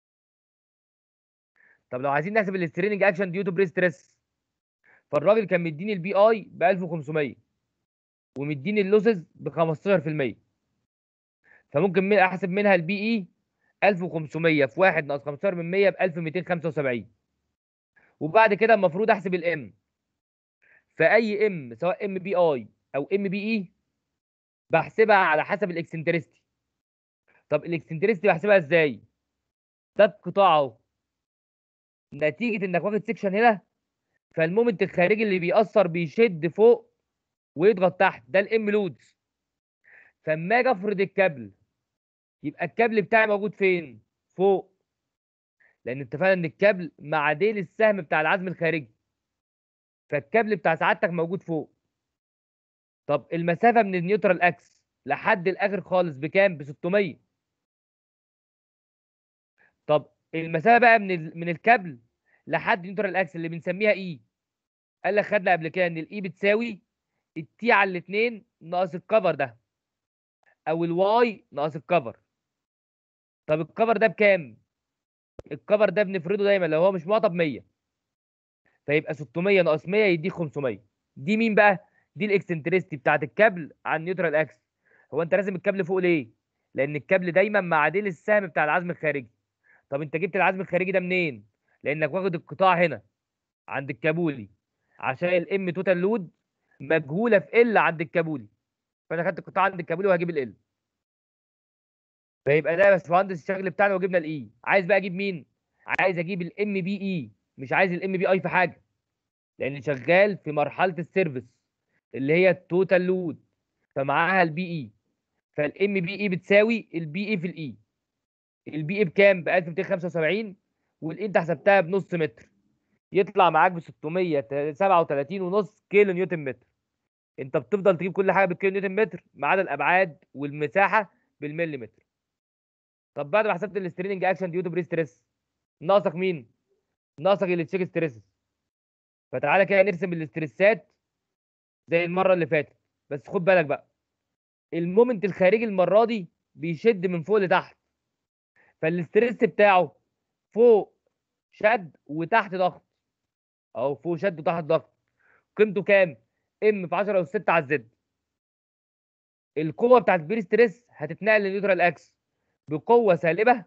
طب لو عايزين نحسب الستريننج اكشن ديو تو بريس ستريس فالراجل كان مديني البي اي ب 1500 ومديني اللوسز ب 15% فممكن من احسب منها البي اي 1500 في 1 ناقص 15 من 100 ب 1275 وبعد كده المفروض احسب الام فاي ام سواء ام بي اي او ام بي اي بحسبها على حسب الاكسنترستي طب الاكسنترستي بحسبها ازاي ده القطاع اهو نتيجه انك واخد سيكشن هنا فالمومنت الخارجي اللي بيأثر بيشد فوق ويضغط تحت ده الام لودز فاما اجي افرض الكابل يبقى الكابل بتاعي موجود فين فوق لان اتفقنا ان الكابل مع ديل السهم بتاع العزم الخارجي فالكابل بتاع سعادتك موجود فوق طب المسافه من النيوترال اكس لحد الاخر خالص بكام ب 600 طب المسافه بقى من ال... من الكابل لحد نيوترال اكس اللي بنسميها اي قال لك خدنا قبل كده ان الاي بتساوي التي على الاثنين ناقص الكفر ده او الواي ناقص الكفر طب الكفر ده بكام الكفر ده بنفرده دايما لو هو مش معطى ب 100 فيبقى 600 ناقص 100 يديك 500 دي مين بقى دي الاكسنتريستي بتاعت الكابل على النيوترال اكس هو انت راسم الكابل فوق ليه لان الكابل دايما مع ديل السهم بتاع العزم الخارجي طب انت جبت العزم الخارجي ده منين لانك واخد القطاع هنا عند الكابولي عشان الام توتال لود مجهوله في ال عند الكابولي فانا خدت القطاع عند الكابولي وهجيب ال فيبقى ده يا باشمهندس الشغل بتاعنا وجبنا الاي عايز بقى اجيب مين عايز اجيب الام بي اي مش عايز الام بي اي في حاجه لان شغال في مرحله السيرفيس اللي هي التوتال لود فمعاها البي اي فالام بي اي بتساوي البي اي في الاي البي اي بكام ب 1275 والاي انت حسبتها بنص متر يطلع معاك ب 637 ونص كيلو نيوتن متر انت بتفضل تجيب كل حاجه بالكيلو نيوتن متر ما عدا الابعاد والمساحه بالمليمتر طب بعد ما حسبت الستريننج اكشن ديو تو بري ستريس ناقصك مين ناقصك التشيك ستريس فتعالى كده نرسم الاستريسات زي المره اللي فاتت بس خد بالك بقى المومنت الخارجي المره دي بيشد من فوق لتحت فالاستريس بتاعه فوق شد وتحت ضغط اهو فوق شد وتحت ضغط قيمته كام ام في 10 اس 6 على الزد القوه بتاعت البري ستريس هتتنقل للنيوترال اكس بقوه سالبه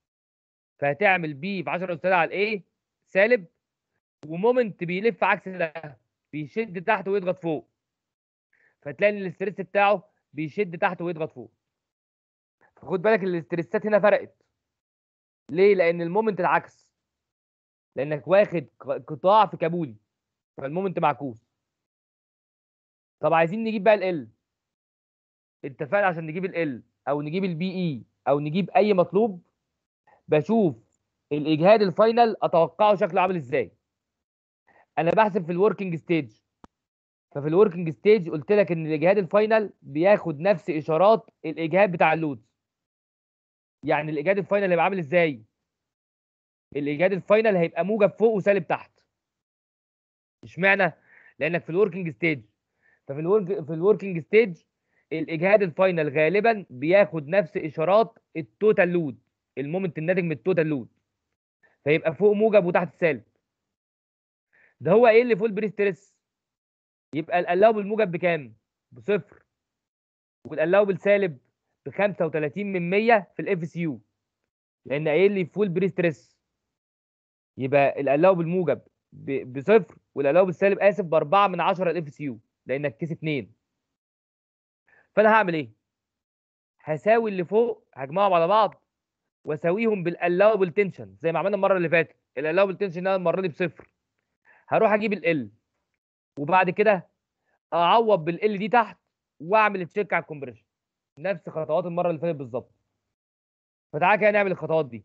فهتعمل بي في 10 اس 6 على الايه سالب ومومنت بيلف عكس ده بيشد تحت ويضغط فوق فتلاقي ان الاستريس بتاعه بيشد تحت ويضغط فوق فخد بالك الاستريسات هنا فرقت ليه لان المومنت العكس لانك واخد ق- قطاع في كابولي فالمومنت معكوس طب عايزين نجيب بقى ال اتفقنا عشان نجيب ال او نجيب البي اي او نجيب اي مطلوب بشوف الاجهاد الفاينل اتوقعه شكله عامل ازاي انا بحسب في الوركينج ستيج ففي الوركينج ستيج قلت لك ان الاجهاد الفاينل بياخد نفس اشارات الاجهاد بتاع اللود يعني الاجهاد الفاينل هيبقى عامل ازاي الاجهاد الفاينل هيبقى موجب فوق وسالب تحت اشمعنى لانك في الوركينج ستيج ففي الورك في الوركينج ستيج الاجهاد الفاينل غالبا بياخد نفس اشارات التوتال لود المومنت الناتج من التوتال لود فيبقى فوق موجب وتحت سالب ده هو ايه اللي فوق البري ستريس يبقى القلاوه بالموجب بكام بصفر والقلاوه بالسالب ب 35 من 100 في الاف سي يو لان قايل لي فول بري ستريس يبقى القلاوه بالموجب ب- بصفر والقلاوه بالسالب اسف ب 4 من 10 الاف سي يو لانك كيس 2 فانا هعمل ايه هساوي اللي فوق هجمعهم على بعض واساويهم بالقلاوه تنشن زي ما عملنا المره اللي فاتت القلاوه تنشن انا المره دي بصفر هروح اجيب ال وبعد كده اعوض بالال دي تحت واعمل تشيك على الكومبريشن نفس خطوات المره اللي فاتت بالظبط فتعالى كده نعمل الخطوات دي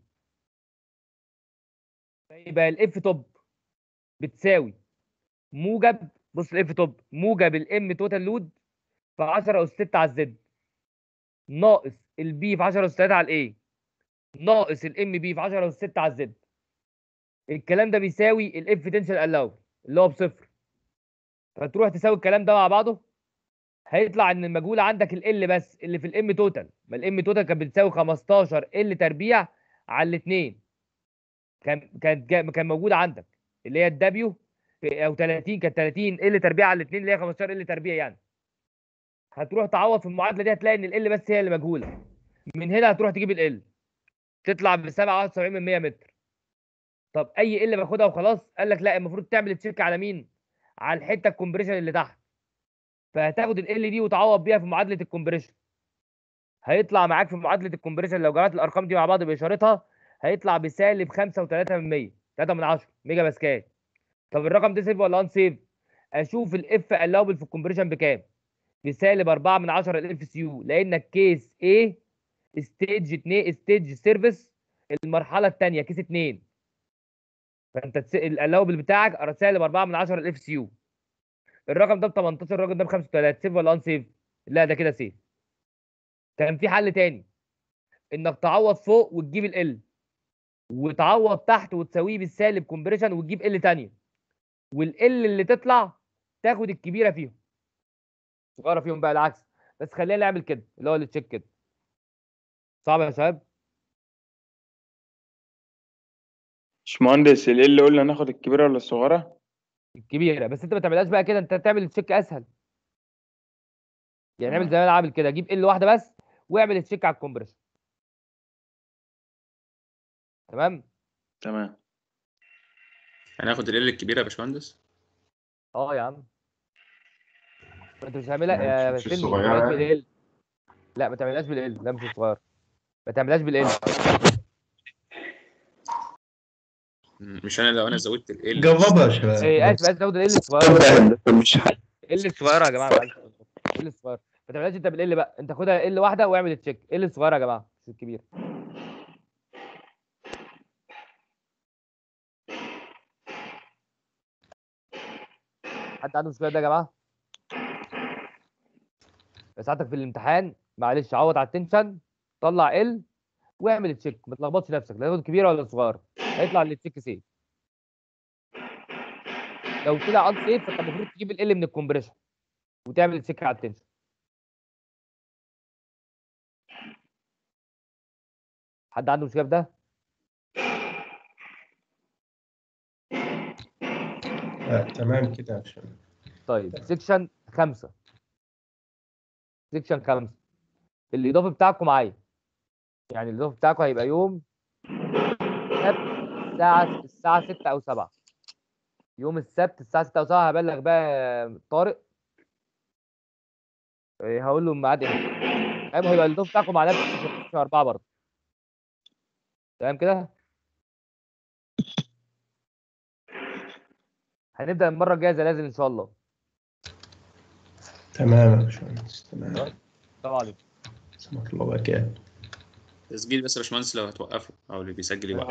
يبقى الاف توب بتساوي موجب بص الاف توب موجب الام توتال لود في 10 اس 6 على الزد ناقص البي في 10 اس 3 على الايه ناقص الام بي في 10 اس 6 على الزد الكلام ده بيساوي الاف تنشن الاو اللي هو بصفر فتروح تساوي الكلام ده مع بعضه هيطلع ان المجهول عندك ال بس اللي في الام توتال ما الام توتال كانت بتساوي 15 ال تربيع على الاثنين كان كانت جا- كان موجود عندك اللي هي الدبليو او 30 كانت 30 ال تربيع على الاثنين اللي هي 15 ال تربيع يعني هتروح تعوض في المعادله دي هتلاقي ان ال بس هي اللي مجهوله من هنا هتروح تجيب ال تطلع ب 77 من 100 متر طب اي ال باخدها وخلاص قال لك لا المفروض تعمل تشيك على مين على الحته الكومبريشن اللي تحت فهتاخد ال دي وتعوض بيها في معادله الكومبريشن هيطلع معاك في معادله الكومبريشن لو جمعت الارقام دي مع بعض باشارتها هيطلع بسالب 5 و3 من 100 3 من 10 ميجا باسكال طب الرقم ده سيف ولا ان سيف اشوف الاف الاوبل في الكومبريشن بكام بسالب 4 من 10 الاف سي يو لانك كيس A ستيج 2 ستيج سيرفيس المرحله الثانيه كيس 2 فانت تس... الالاوبل بتاعك سالب 4 من 10 الاف سي يو الرقم ده ب 18 الرقم ده ب 35 سيف ولا ان سيف لا ده كده سيف كان في حل تاني انك تعوض فوق وتجيب ال وتعوض تحت وتساويه بالسالب كومبريشن وتجيب ال تانية والال اللي تطلع تاخد الكبيره فيهم صغيره فيهم بقى العكس بس خلينا نعمل كده اللي هو التشيك كده صعب يا شباب باشمهندس ال اللي قلنا ناخد الكبيرة ولا الصغيرة؟ الكبيره بس انت ما تعملهاش بقى كده انت تعمل التشيك اسهل يعني اعمل زي ما انا عامل كده جيب ال واحده بس واعمل التشيك على الكومبريشن تمام تمام هناخد ال الكبيره يا باشمهندس اه يا عم ما انت مش هعملها يعني يا مش- مش سلمي ما الصغيرة تعملهاش يعني؟ بالال لا ما تعملهاش بالال لا مش الصغير ما تعملهاش بالال مم، مش انا لو انا زودت ال جربها يا شباب ايه اسف اسف تاخد ال الصغيره مش حل ال الصغيره يا جماعه معلش ال الصغيره ما تعملهاش انت بالال بقى انت خدها ال واحده واعمل التشيك ال الصغيره يا جماعه مش الكبيره حد عنده مشكله ده يا جماعه بس ساعتك في الامتحان معلش عوض على التنشن طلع ال واعمل التشيك ما تلخبطش نفسك لا تاخد كبيره ولا صغيره هيطلع اللي التشيك سيف لو طلع ان سيف فانت المفروض تجيب ال من الكومبريشن وتعمل التشيك على التنشن حد عنده مشكله في ده؟ لا تمام كده يا شباب طيب سيكشن خمسة سيكشن خمسة الإضافي بتاعكم معايا يعني الإضافي بتاعكم هيبقى يوم السبت الساعة الساعة 6 أو 7 يوم السبت الساعة 6 أو 7 هبلغ بقى طارق إيه، هقول له الميعاد امتى تمام هيبقى الإضافي بتاعكم مع نفس سيكشن 4 برضه تمام كده هنبدأ المرة الجاية زلازل إن شاء الله تمام يا باشمهندس تمام طبعا سمعت الله وبركاته تسجيل بس يا باشمهندس لو هتوقفه او اللي بيسجل يوقف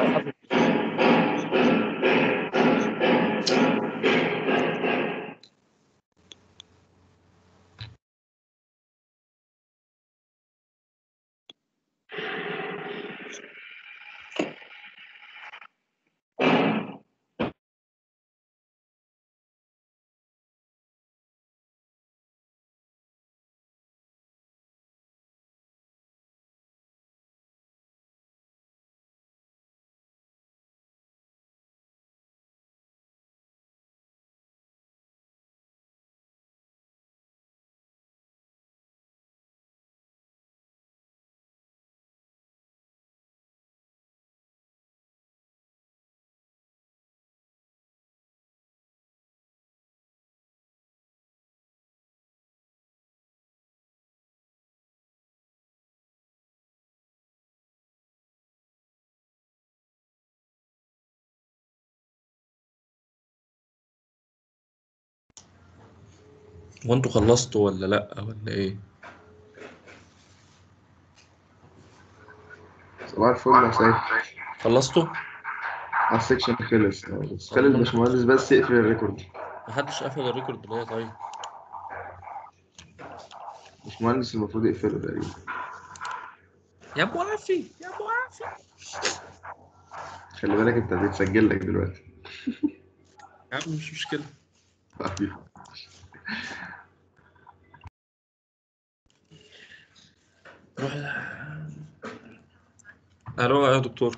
هو انتوا خلصتوا ولا لأ ولا ايه؟ صباح الفل يا سيد خلصتوا؟ السكشن خلص بس خلي الباشمهندس بس يقفل الريكورد محدش قفل الريكورد ليه طيب؟ الباشمهندس المفروض يقفله تقريبا يا ابو عافي يا ابو عافي خلي بالك انت بيتسجل لك دلوقتي يا عم مش مشكلة حبيبي روح الو يا دكتور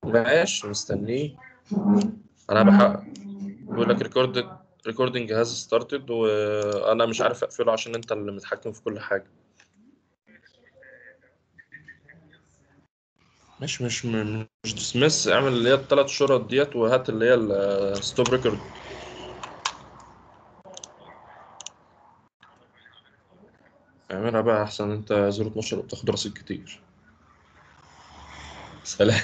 ماشي مستنيه انا بحقق بيقول لك ريكورد ريكوردنج هاز ستارتد وانا مش عارف اقفله عشان انت اللي متحكم في كل حاجه مش مش م- مش ديسمس اعمل اللي هي الثلاث شرط ديت وهات اللي هي الستوب ريكورد اعملها بقى احسن انت 012 وبتاخد رصيد كتير سلام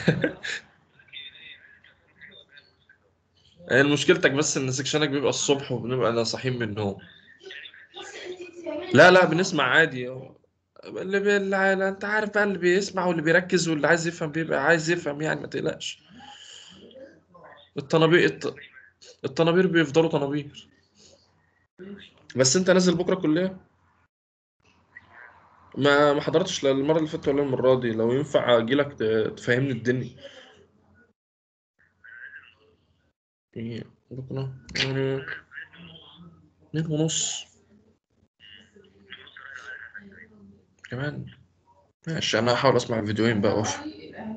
هي مشكلتك بس ان سكشنك بيبقى الصبح وبنبقى صاحيين من النوم لا لا بنسمع عادي اللي, بي... اللي انت عارف بقى اللي بيسمع واللي بيركز واللي عايز يفهم بيبقى عايز يفهم يعني ما تقلقش الطنابير الط... الطنابير بيفضلوا طنابير بس انت نازل بكره كليه ما ما حضرتش لا المره اللي فاتت ولا المره دي لو ينفع اجيلك ت- تفهمني الدنيا إيه، بكره يعني اتنين ونص كمان ماشي انا هحاول اسمع الفيديوهين بقى وافهم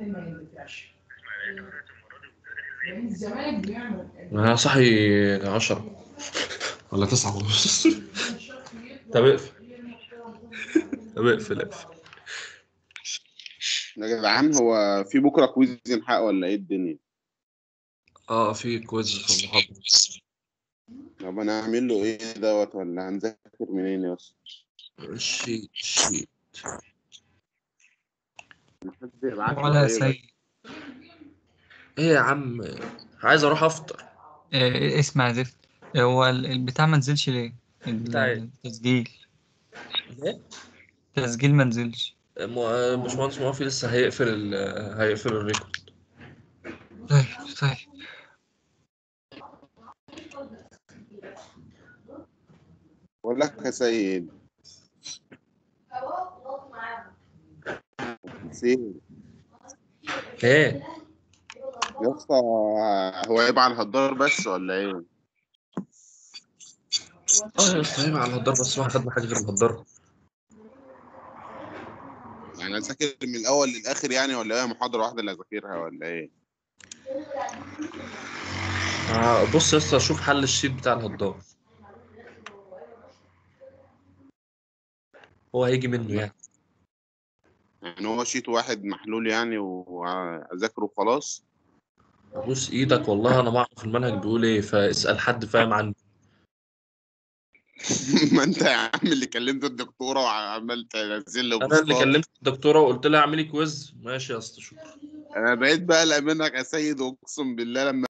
انا صاحي عشرة ولا تسعة ونص طب اقفل طب اقفل اقفل يا جدعان هو في بكره كويز ينحق ولا ايه الدنيا؟ اه في كويز في المحاضرة طب انا اعمل له ايه دوت ولا هنذاكر منين يا اسطى؟ شيت شيت حد يبعت لي ولا طيب. سيء ايه يا عم عايز اروح افطر إيه اسمع زفت هو ال- البتاع ما نزلش ليه؟ ال- بتاع إيه؟ التسجيل ايه التسجيل ما نزلش مو- باشمهندس موافي لسه هيقفل ال هيقفل الريكورد طيب طيب بقول لك يا سيد سيد ايه يا اسطى هو هيبقى على الهدار بس ولا ايه؟ اه يا اسطى هيبقى على الهدار بس ما خدنا حاجه غير الهدار يعني اذاكر من الاول للاخر يعني ولا هي محاضره واحده اللي اذاكرها ولا ايه؟ آه بص يا اسطى شوف حل الشيت بتاع الهدار هو هيجي منه يعني يعني هو شيت واحد محلول يعني واذاكره وخلاص بص ايدك والله انا ما اعرف المنهج بيقول ايه فاسال حد فاهم عنه ما انت يا عم اللي كلمت الدكتوره وعمال تنزل له انا اللي بوستات. كلمت الدكتوره وقلت لها اعملي كويز ماشي يا اسطى شكرا انا بقيت بقلق منك يا سيد اقسم بالله لما